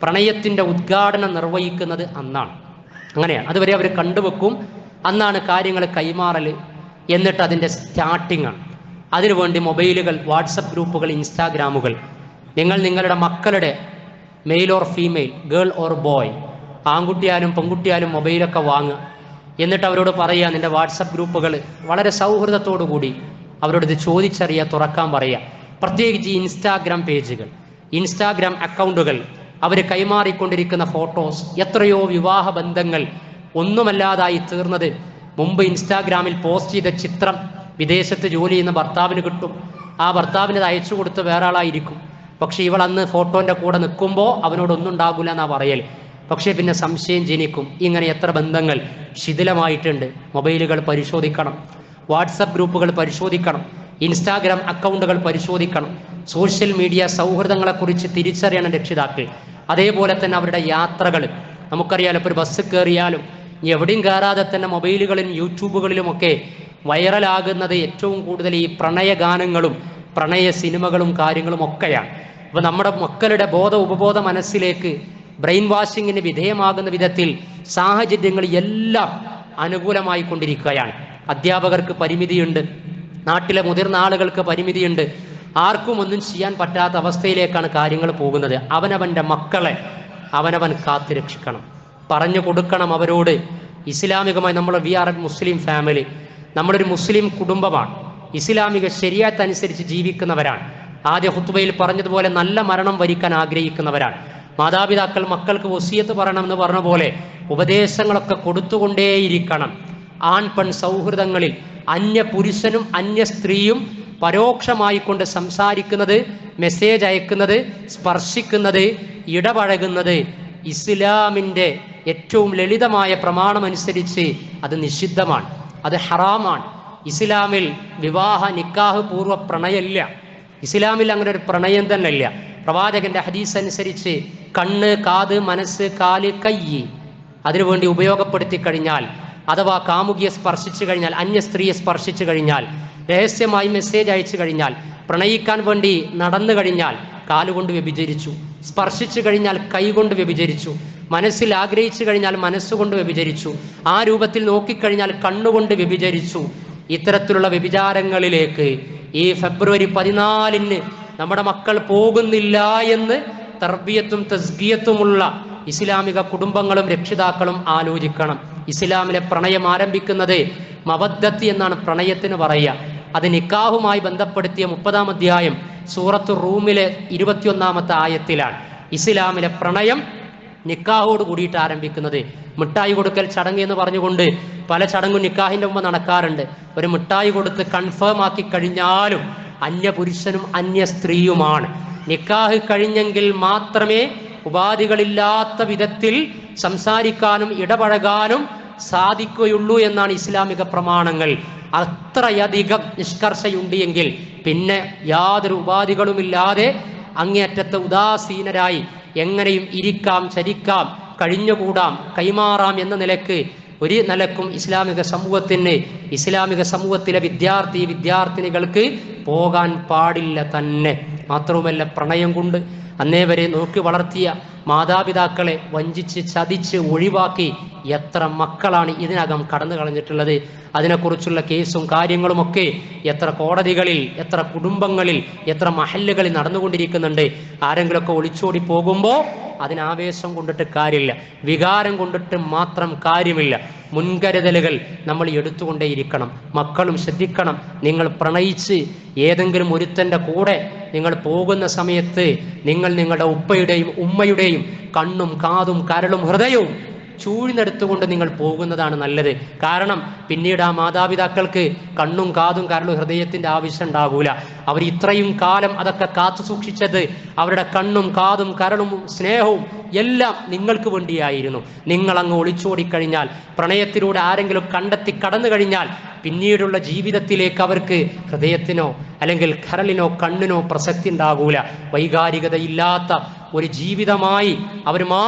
പ്രണയത്തിൻ്റെ ഉദ്ഘാടനം നിർവഹിക്കുന്നത് അന്നാണ് അങ്ങനെയാണ് അതുവരെ അവർ കണ്ടുവെക്കും അന്നാണ് കാര്യങ്ങൾ കൈമാറൽ എന്നിട്ട് അതിൻ്റെ സ്റ്റാർട്ടിംഗ് ആണ് അതിനുവേണ്ടി മൊബൈലുകൾ വാട്സപ്പ് ഗ്രൂപ്പുകൾ ഇൻസ്റ്റാഗ്രാമുകൾ നിങ്ങൾ നിങ്ങളുടെ മക്കളുടെ male or female girl or boy ആൺകുട്ടിയാലും പെൺകുട്ടിയാലും മൊബൈലൊക്കെ വാങ്ങുക എന്നിട്ട് അവരോട് പറയുക നിന്റെ വാട്സപ്പ് ഗ്രൂപ്പുകൾ വളരെ സൗഹൃദത്തോടു കൂടി അവരോട് ഇത് ചോദിച്ചറിയുക തുറക്കാൻ പറയുക പ്രത്യേകിച്ച് ഈ ഇൻസ്റ്റാഗ്രാം പേജുകൾ ഇൻസ്റ്റാഗ്രാം അക്കൗണ്ടുകൾ അവർ കൈമാറിക്കൊണ്ടിരിക്കുന്ന ഫോട്ടോസ് എത്രയോ വിവാഹ ബന്ധങ്ങൾ ഒന്നുമല്ലാതായി തീർന്നത് മുമ്പ് ഇൻസ്റ്റാഗ്രാമിൽ പോസ്റ്റ് ചെയ്ത ചിത്രം വിദേശത്ത് ജോലി ചെയ്യുന്ന ഭർത്താവിന് കിട്ടും ആ ഭർത്താവിന് അത് അയച്ചു കൊടുത്ത് വേറെ ആളായിരിക്കും പക്ഷെ ഇവൾ അന്ന് ഫോട്ടോന്റെ കൂടെ നിൽക്കുമ്പോൾ അവനോടൊന്നും ഉണ്ടാകില്ല എന്നാ പറയൽ പക്ഷേ പിന്നെ സംശയം ജനിക്കും ഇങ്ങനെ എത്ര ബന്ധങ്ങൾ ശിഥിലമായിട്ടുണ്ട് മൊബൈലുകൾ പരിശോധിക്കണം വാട്സപ്പ് ഗ്രൂപ്പുകൾ പരിശോധിക്കണം ഇൻസ്റ്റാഗ്രാം അക്കൗണ്ടുകൾ പരിശോധിക്കണം സോഷ്യൽ മീഡിയ സൗഹൃദങ്ങളെക്കുറിച്ച് തിരിച്ചറിയണം രക്ഷിതാക്കൾ അതേപോലെ തന്നെ അവരുടെ യാത്രകൾ നമുക്കറിയാലോ ഇപ്പോൾ ഒരു ബസ് കയറിയാലും ഇനി എവിടെയും കയറാതെ തന്നെ മൊബൈലുകളിലും യൂട്യൂബുകളിലുമൊക്കെ വൈറലാകുന്നത് ഏറ്റവും കൂടുതൽ ഈ പ്രണയഗാനങ്ങളും പ്രണയ സിനിമകളും കാര്യങ്ങളും ഒക്കെയാണ് അപ്പോൾ നമ്മുടെ മക്കളുടെ ബോധ ഉപബോധ മനസ്സിലേക്ക് ബ്രെയിൻ വാഷിങ്ങിന് വിധേയമാകുന്ന വിധത്തിൽ സാഹചര്യങ്ങൾ എല്ലാം അനുകൂലമായി കൊണ്ടിരിക്കുകയാണ് അധ്യാപകർക്ക് പരിമിതിയുണ്ട് നാട്ടിലെ മുതിർന്ന ആളുകൾക്ക് പരിമിതിയുണ്ട് ആർക്കും ഒന്നും ചെയ്യാൻ പറ്റാത്ത അവസ്ഥയിലേക്കാണ് കാര്യങ്ങൾ പോകുന്നത് അവനവൻ്റെ മക്കളെ അവനവൻ കാത്തു രക്ഷിക്കണം പറഞ്ഞു കൊടുക്കണം അവരോട് ഇസ്ലാമികമായി നമ്മൾ we are a Muslim family നമ്മളൊരു മുസ്ലിം കുടുംബമാണ് ഇസ്ലാമിക ശരിയാത്തനുസരിച്ച് ജീവിക്കുന്നവരാണ് ആദ്യ ഹുത്തുബയിൽ പറഞ്ഞതുപോലെ നല്ല മരണം വരിക്കാൻ ആഗ്രഹിക്കുന്നവരാണ് മാതാപിതാക്കൾ മക്കൾക്ക് വസിയത്ത് പറയണമെന്ന് പറഞ്ഞ പോലെ ഉപദേശങ്ങളൊക്കെ കൊടുത്തുകൊണ്ടേയിരിക്കണം ആൺ പെൺ സൗഹൃദങ്ങളിൽ അന്യ പുരുഷനും അന്യ സ്ത്രീയും പരോക്ഷമായി കൊണ്ട് സംസാരിക്കുന്നത് മെസ്സേജ് അയക്കുന്നത് സ്പർശിക്കുന്നത് ഇടപഴകുന്നത് ഇസ്ലാമിൻ്റെ ഏറ്റവും ലളിതമായ പ്രമാണമനുസരിച്ച് അത് നിഷിദ്ധമാണ് അത് ഹറാമാണ് ഇസ്ലാമിൽ വിവാഹ നിക്കാഹ് പൂർവ്വ പ്രണയമില്ല ഇസ്ലാമിൽ അങ്ങനെ ഒരു പ്രണയം തന്നെ ഇല്ല പ്രവാചകന്റെ ഹദീസ് അനുസരിച്ച് കണ്ണ് കാത് മനസ്സ് കാല് കൈ അതിനുവേണ്ടി ഉപയോഗപ്പെടുത്തി കഴിഞ്ഞാൽ അഥവാ കാമുകിയെ സ്പർശിച്ചു കഴിഞ്ഞാൽ അന്യ സ്ത്രീയെ സ്പർശിച്ചു കഴിഞ്ഞാൽ രഹസ്യമായി മെസ്സേജ് അയച്ചു കഴിഞ്ഞാൽ പ്രണയിക്കാൻ വേണ്ടി നടന്നു കഴിഞ്ഞാൽ കാലുകൊണ്ട് വ്യഭിചരിച്ചു സ്പർശിച്ചു കഴിഞ്ഞാൽ കൈകൊണ്ട് വ്യഭിചരിച്ചു മനസ്സിൽ ആഗ്രഹിച്ചു കഴിഞ്ഞാൽ മനസ്സുകൊണ്ട് വ്യഭിചരിച്ചു ആ രൂപത്തിൽ നോക്കിക്കഴിഞ്ഞാൽ കണ്ണുകൊണ്ട് വ്യഭിചരിച്ചു ഇത്തരത്തിലുള്ള വ്യഭിചാരങ്ങളിലേക്ക് ഈ ഫെബ്രുവരി പതിനാലിന് നമ്മുടെ മക്കൾ പോകുന്നില്ല എന്ന് തർബിയത്തും തസ്ഗിയത്തുമുള്ള ഇസ്ലാമിക കുടുംബങ്ങളും രക്ഷിതാക്കളും ആലോചിക്കണം ഇസ്ലാമിലെ പ്രണയം ആരംഭിക്കുന്നത് മവദ്ദത്തി എന്നാണ് പ്രണയത്തിന് പറയുക അത് നിക്കാഹുമായി ബന്ധപ്പെടുത്തിയ മുപ്പതാം അധ്യായം സൂറത്ത് റൂമിലെ ഇരുപത്തിയൊന്നാമത്തെ ആയത്തിലാണ് ഇസ്ലാമിലെ പ്രണയം നിക്കാഹോട് കൂടിയിട്ട് ആരംഭിക്കുന്നത് മിഠായി കൊടുക്കൽ ചടങ്ങ് എന്ന് പറഞ്ഞുകൊണ്ട് പല ചടങ്ങും നിക്കാഹിന്റെ മുമ്പ് നടക്കാറുണ്ട് ഒരു മിഠായി കൊടുത്ത് കൺഫേം ആക്കി കഴിഞ്ഞാലും അന്യ പുരുഷനും അന്യ സ്ത്രീയുമാണ് നിക്കാഹ് കഴിഞ്ഞെങ്കിൽ മാത്രമേ ഉപാധികളില്ലാത്ത വിധത്തിൽ സംസാരിക്കാനും ഇടപഴകാനും സാധിക്കുകയുള്ളൂ എന്നാണ് ഇസ്ലാമിക പ്രമാണങ്ങൾ അത്രയധികം നിഷ്കർഷയുണ്ട് എങ്കിൽ പിന്നെ യാതൊരു ഉപാധികളുമില്ലാതെ അങ്ങേയറ്റത്തെ ഉദാസീനരായി എങ്ങനെയും ഇരിക്കാം ചരിക്കാം കഴിഞ്ഞുകൂടാം കൈമാറാം എന്ന നിലക്ക് ഒരു നിലക്കും ഇസ്ലാമിക സമൂഹത്തിന് ഇസ്ലാമിക സമൂഹത്തിലെ വിദ്യാർത്ഥി വിദ്യാർത്ഥിനികൾക്ക് പോകാൻ പാടില്ല തന്നെ മാത്രവുമല്ല പ്രണയം കൊണ്ട് അന്നേ വരെ നോക്കി വളർത്തിയ മാതാപിതാക്കളെ വഞ്ചിച്ച് ചതിച്ച് ഒഴിവാക്കി എത്ര മക്കളാണ് ഇതിനകം കടന്നു കളഞ്ഞിട്ടുള്ളത് അതിനെക്കുറിച്ചുള്ള കേസും കാര്യങ്ങളുമൊക്കെ എത്ര കോടതികളിൽ എത്ര കുടുംബങ്ങളിൽ എത്ര മഹല്ലുകളിൽ നടന്നുകൊണ്ടിരിക്കുന്നുണ്ട് ആരെങ്കിലുമൊക്കെ ഒളിച്ചോടി പോകുമ്പോൾ അതിനാവേശം കൊണ്ടിട്ട് കാര്യമില്ല വികാരം കൊണ്ടിട്ട് മാത്രം കാര്യമില്ല മുൻകരുതലുകൾ നമ്മൾ എടുത്തുകൊണ്ടേയിരിക്കണം മക്കളും ശ്രദ്ധിക്കണം നിങ്ങൾ പ്രണയിച്ച് ഏതെങ്കിലും ഒരുത്തൻ്റെ കൂടെ നിങ്ങൾ പോകുന്ന സമയത്ത് നിങ്ങൾ നിങ്ങളുടെ ഉപ്പയുടെയും ഉമ്മയുടെയും കണ്ണും കാതും കരളും ഹൃദയവും ചൂഴ്ന്നെടുത്തുകൊണ്ട് നിങ്ങൾ പോകുന്നതാണ് നല്ലത് കാരണം പിന്നീട് ആ മാതാപിതാക്കൾക്ക് കണ്ണും കാതും കരളും ഹൃദയത്തിന്റെ ആവശ്യം ഉണ്ടാകൂല അവർ ഇത്രയും കാലം അതൊക്കെ കാത്തു സൂക്ഷിച്ചത് അവരുടെ കണ്ണും കാതും കരളും സ്നേഹവും എല്ലാം നിങ്ങൾക്ക് വേണ്ടിയായിരുന്നു നിങ്ങൾ അങ്ങ് ഒളിച്ചോടിക്കഴിഞ്ഞാൽ പ്രണയത്തിലൂടെ ആരെങ്കിലും കണ്ടെത്തി കടന്നു കഴിഞ്ഞാൽ പിന്നീടുള്ള ജീവിതത്തിലേക്ക് അവർക്ക് ഹൃദയത്തിനോ അല്ലെങ്കിൽ കരളിനോ കണ്ണിനോ പ്രസക്തി ഉണ്ടാകൂല വൈകാരികതയില്ലാത്ത ഒരു ജീവിതമായി അവർ മാറും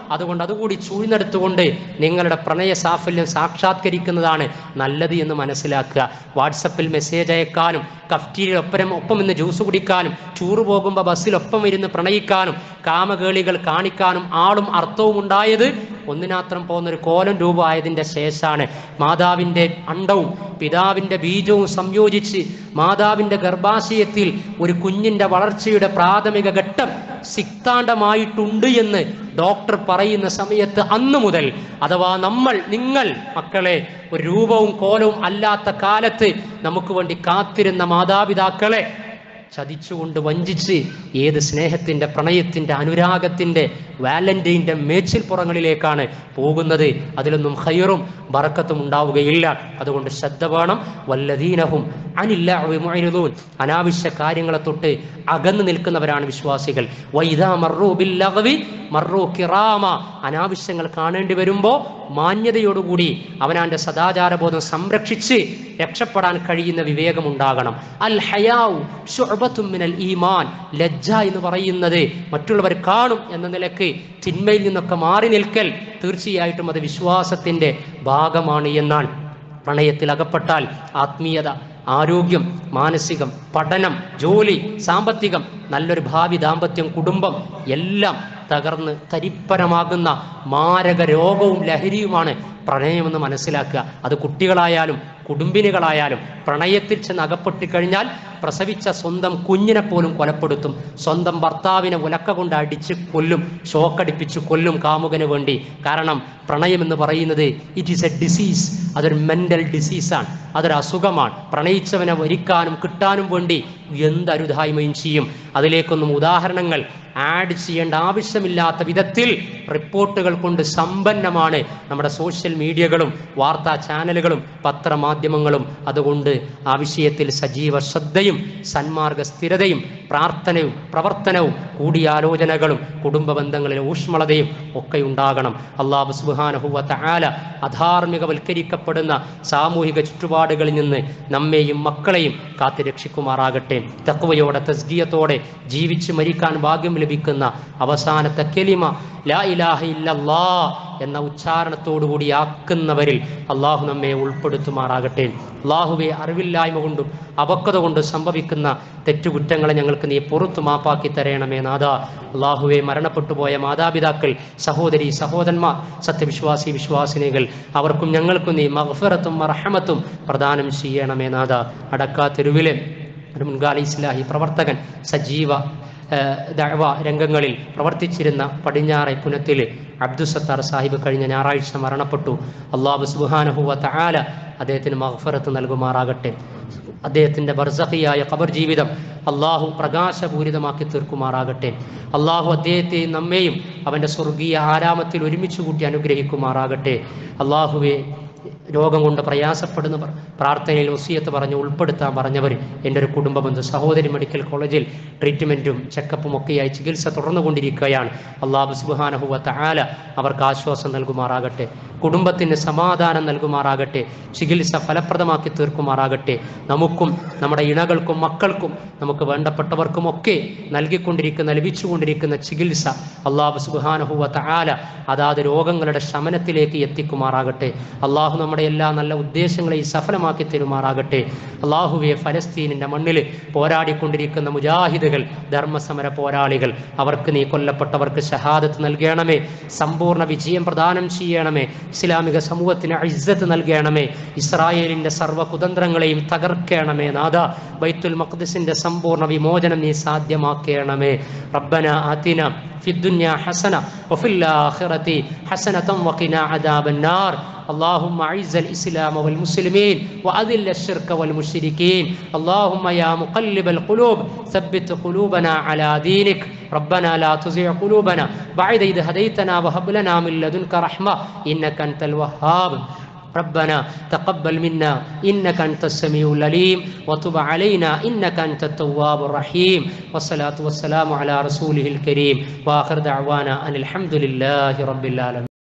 അതുകൊണ്ട് അതുകൂടി ചൂഴ്ന്നെടുത്തുകൊണ്ട് നിങ്ങളുടെ പ്രണയ സാഫല്യം സാക്ഷാത്കരിക്കുന്നതാണ് നല്ലത് എന്ന് മനസ്സിലാക്കുക വാട്സപ്പിൽ മെസ്സേജ് അയക്കാനും കഫ്റ്റീരിയ ഒപ്പം ഒപ്പം ഇന്ന് ജ്യൂസ് കുടിക്കാനും ടൂറ് പോകുമ്പോൾ ബസ്സിലൊപ്പം ഇരുന്ന് പ്രണയിക്കാനും കാമകേളികൾ കാണിക്കാനും ആളും അർത്ഥവും ഉണ്ടായത് ഒന്നിനാത്രം പോകുന്ന ഒരു കോലം രൂപമായതിൻ്റെ ശേഷമാണ് മാതാവിൻ്റെ അണ്ടവും പിതാവിൻ്റെ ബീജവും സംയോജിച്ച് മാതാവിൻ്റെ ഗർഭാശയത്തിൽ ഒരു കുഞ്ഞിൻ്റെ വളർച്ചയുടെ പ്രാഥമിക ഘട്ടം സിക്താണ്ഡമായിട്ടുണ്ട് എന്ന് ഡോക്ടർ പറയുന്ന സമയത്ത് അന്നു മുതൽ അഥവാ നമ്മൾ നിങ്ങൾ മക്കളെ ഒരു രൂപവും കോലവും അല്ലാത്ത കാലത്ത് നമുക്ക് വേണ്ടി കാത്തിരുന്ന മാതാപിതാക്കളെ ചതിച്ചുകൊണ്ട് വഞ്ചിച്ച് ഏത് സ്നേഹത്തിൻ്റെ പ്രണയത്തിൻ്റെ അനുരാഗത്തിൻ്റെ വാലന്റൈൻ്റെ മേച്ചിൽപ്പുറങ്ങളിലേക്കാണ് പോകുന്നത് അതിലൊന്നും ഹൈറും ബറക്കത്തും ഉണ്ടാവുകയില്ല അതുകൊണ്ട് ശ്രദ്ധ വേണം വല്ലദീനഹും അനില്ല മുഅരിദൂൻ അനാവശ്യ കാര്യങ്ങളെ തൊട്ട് അകന്നു നിൽക്കുന്നവരാണ് വിശ്വാസികൾ വൈദാ മർറൂ ബില്ലഗ്വി മർറൂ കിറാമ അനാവശ്യങ്ങൾ കാണേണ്ടി വരുമ്പോൾ മാന്യതയോടുകൂടി അവനാൻ്റെ സദാചാരബോധം സംരക്ഷിച്ച് രക്ഷപ്പെടാൻ കഴിയുന്ന വിവേകമുണ്ടാകണം അൽ ഹയാവു ശുഅബത്തും മിനൽ ഈമാൻ ലജ്ജ എന്ന് പറയുന്നത് മറ്റുള്ളവർ കാണും എന്ന നിലക്ക് തിന്മയിൽ നിന്നൊക്കെ മാറി നിൽക്കൽ തീർച്ചയായിട്ടും അത് വിശ്വാസത്തിൻ്റെ ഭാഗമാണ് എന്നാണ് പ്രണയത്തിൽ അകപ്പെട്ടാൽ ആത്മീയത ആരോഗ്യം മാനസികം പഠനം ജോലി സാമ്പത്തികം നല്ലൊരു ഭാവി ദാമ്പത്യം കുടുംബം എല്ലാം തകർന്ന് തരിപ്പരമാകുന്ന മാരക രോഗവും ലഹരിയുമാണ് പ്രണയമെന്ന് മനസ്സിലാക്കുക അത് കുട്ടികളായാലും കുടുംബിനികളായാലും പ്രണയത്തിൽ ചെന്ന് അകപ്പെട്ട് കഴിഞ്ഞാൽ പ്രസവിച്ച സ്വന്തം കുഞ്ഞിനെ പോലും കൊലപ്പെടുത്തും സ്വന്തം ഭർത്താവിനെ ഉലക്ക കൊണ്ട് അടിച്ച് കൊല്ലും ഷോക്കടിപ്പിച്ച് കൊല്ലും കാമുകന് വേണ്ടി കാരണം പ്രണയം എന്ന് പറയുന്നത് ഇറ്റ് ഈസ് എ ഡിസീസ് അതൊരു മെൻ്റൽ ഡിസീസാണ് അതൊരു അസുഖമാണ് പ്രണയിച്ചവനെ വരിക്കാനും കിട്ടാനും വേണ്ടി എന്തരുതായ്മയും ചെയ്യും അതിലേക്കൊന്നും ഉദാഹരണങ്ങൾ ആഡ് ചെയ്യേണ്ട ആവശ്യമില്ലാത്ത വിധത്തിൽ റിപ്പോർട്ടുകൾ കൊണ്ട് സമ്പന്നമാണ് നമ്മുടെ സോഷ്യൽ മീഡിയകളും വാർത്താ ചാനലുകളും പത്രമാധ്യമങ്ങളും അതുകൊണ്ട് ആ വിഷയത്തിൽ സജീവ ശ്രദ്ധയും സന്മാർഗ സ്ഥിരതയും പ്രാർത്ഥനയും പ്രവർത്തനവും കൂടിയാലോചനകളും കുടുംബ ബന്ധങ്ങളിലെ ഊഷ്മളതയും ഒക്കെ ഉണ്ടാകണം അള്ളാഹു സുബാനഹുവത്ത ആല അധാർമികവൽക്കരിക്കപ്പെടുന്ന സാമൂഹിക ചുറ്റുപാടുകളിൽ നിന്ന് നമ്മെയും മക്കളെയും കാത്തു രക്ഷിക്കുമാറാകട്ടെ തക്വയോടെ തസ്ഗീയത്തോടെ ജീവിച്ച് മരിക്കാൻ ഭാഗ്യം ലഭിക്കുന്ന അവസാനത്തെ കെലിമ ലാ ഇലാഹ ഇല്ലല്ലാ എന്ന ഉച്ചാരണത്തോടുകൂടി ആക്കുന്നവരിൽ അള്ളാഹു നമ്മെ ഉൾപ്പെടുത്തുമാറാകട്ടെ അള്ളാഹുവെ അറിവില്ലായ്മ കൊണ്ടും അപക്വത കൊണ്ടും സംഭവിക്കുന്ന തെറ്റുകുറ്റങ്ങളെ ഞങ്ങൾക്ക് നീ പുറത്തു മാപ്പാക്കി തരയണമേ നാഥ അള്ളാഹുവെ മരണപ്പെട്ടു പോയ മാതാപിതാക്കൾ സഹോദരി സഹോദരന്മാർ സത്യവിശ്വാസി വിശ്വാസിനികൾ അവർക്കും ഞങ്ങൾക്കും നീ മഹഫറത്തും മറഹമത്തും പ്രദാനം ചെയ്യണമേ നാഥ അടക്കാ തെരുവിലെ ഒരു മുൻകാല ഇസ്ലാഹി പ്രവർത്തകൻ സജീവ ദഅവ രംഗങ്ങളിൽ പ്രവർത്തിച്ചിരുന്ന പടിഞ്ഞാറെ പുനത്തിൽ അബ്ദുസത്താർ സാഹിബ് കഴിഞ്ഞ ഞായറാഴ്ച മരണപ്പെട്ടു അള്ളാഹു സുബാനഹുവ തആല അദ്ദേഹത്തിന് മഹഫറത്ത് നൽകുമാറാകട്ടെ അദ്ദേഹത്തിൻ്റെ ബർസഹിയായ ഖബർ ജീവിതം അള്ളാഹു പ്രകാശപൂരിതമാക്കി തീർക്കുമാറാകട്ടെ അള്ളാഹു അദ്ദേഹത്തെയും നമ്മെയും അവൻ്റെ സ്വർഗീയ ആരാമത്തിൽ ഒരുമിച്ച് കൂട്ടി അനുഗ്രഹിക്കുമാറാകട്ടെ അള്ളാഹുവെ രോഗം കൊണ്ട് പ്രയാസപ്പെടുന്നവർ പ്രാർത്ഥനയിൽ വസീയത്ത് പറഞ്ഞ് ഉൾപ്പെടുത്താൻ പറഞ്ഞവർ എൻ്റെ ഒരു കുടുംബ ബന്ധു സഹോദരി മെഡിക്കൽ കോളേജിൽ ട്രീറ്റ്മെൻറ്റും ചെക്കപ്പും ഒക്കെയായി ചികിത്സ തുടർന്നുകൊണ്ടിരിക്കുകയാണ് അള്ളാഹു സുബാനഹുവത്ത ആല അവർക്ക് ആശ്വാസം നൽകുമാറാകട്ടെ കുടുംബത്തിന് സമാധാനം നൽകുമാറാകട്ടെ ചികിത്സ ഫലപ്രദമാക്കി തീർക്കുമാറാകട്ടെ നമുക്കും നമ്മുടെ ഇണകൾക്കും മക്കൾക്കും നമുക്ക് വേണ്ടപ്പെട്ടവർക്കും ഒക്കെ നൽകിക്കൊണ്ടിരിക്കുന്ന ലഭിച്ചുകൊണ്ടിരിക്കുന്ന ചികിത്സ അള്ളാഹു സുബാനഹുവത്ത ആല അതാത് രോഗങ്ങളുടെ ശമനത്തിലേക്ക് എത്തിക്കുമാറാകട്ടെ അള്ളാഹു നമ്മുടെ എല്ലാ നല്ല ഉദ്ദേശങ്ങളെയും സഫലമാക്കി തരുമാറാകട്ടെ അള്ളാഹുവെ ഫലസ്തീനിൻ്റെ മണ്ണിൽ പോരാടിക്കൊണ്ടിരിക്കുന്ന മുജാഹിദുകൾ ധർമ്മസമര പോരാളികൾ അവർക്ക് നീ കൊല്ലപ്പെട്ടവർക്ക് ഷഹാദത്ത് നൽകണമേ സമ്പൂർണ്ണ വിജയം പ്രദാനം ചെയ്യണമേ ഇസ്ലാമിക സമൂഹത്തിന് ഇസ്സത്ത് നൽകണമേ ഇസ്രായേലിൻ്റെ സർവ്വ കുതന്ത്രങ്ങളെയും തകർക്കണമേ നാഥ ബൈത്തുൽ മഖ്ദിസിൻ്റെ സമ്പൂർണ്ണ വിമോചനം നീ സാധ്യമാക്കണമേ റബ്ബന ആതിന في الدنيا حسنة وفي الآخرة حسنة وقنا عذاب النار اللهم أعز الإسلام والمسلمين وأذل الشرك والمشركين اللهم يا مقلب القلوب ثبت قلوبنا على دينك ربنا لا تزغ قلوبنا بعد إذ هديتنا وهب لنا من لدنك رحمة إنك أنت الوهاب ربنا تقبل منا إنك أنت السميع العليم وتب علينا إنك أنت التواب الرحيم والصلاة والسلام على رسوله الكريم وآخر دعوانا أن الحمد لله رب العالمين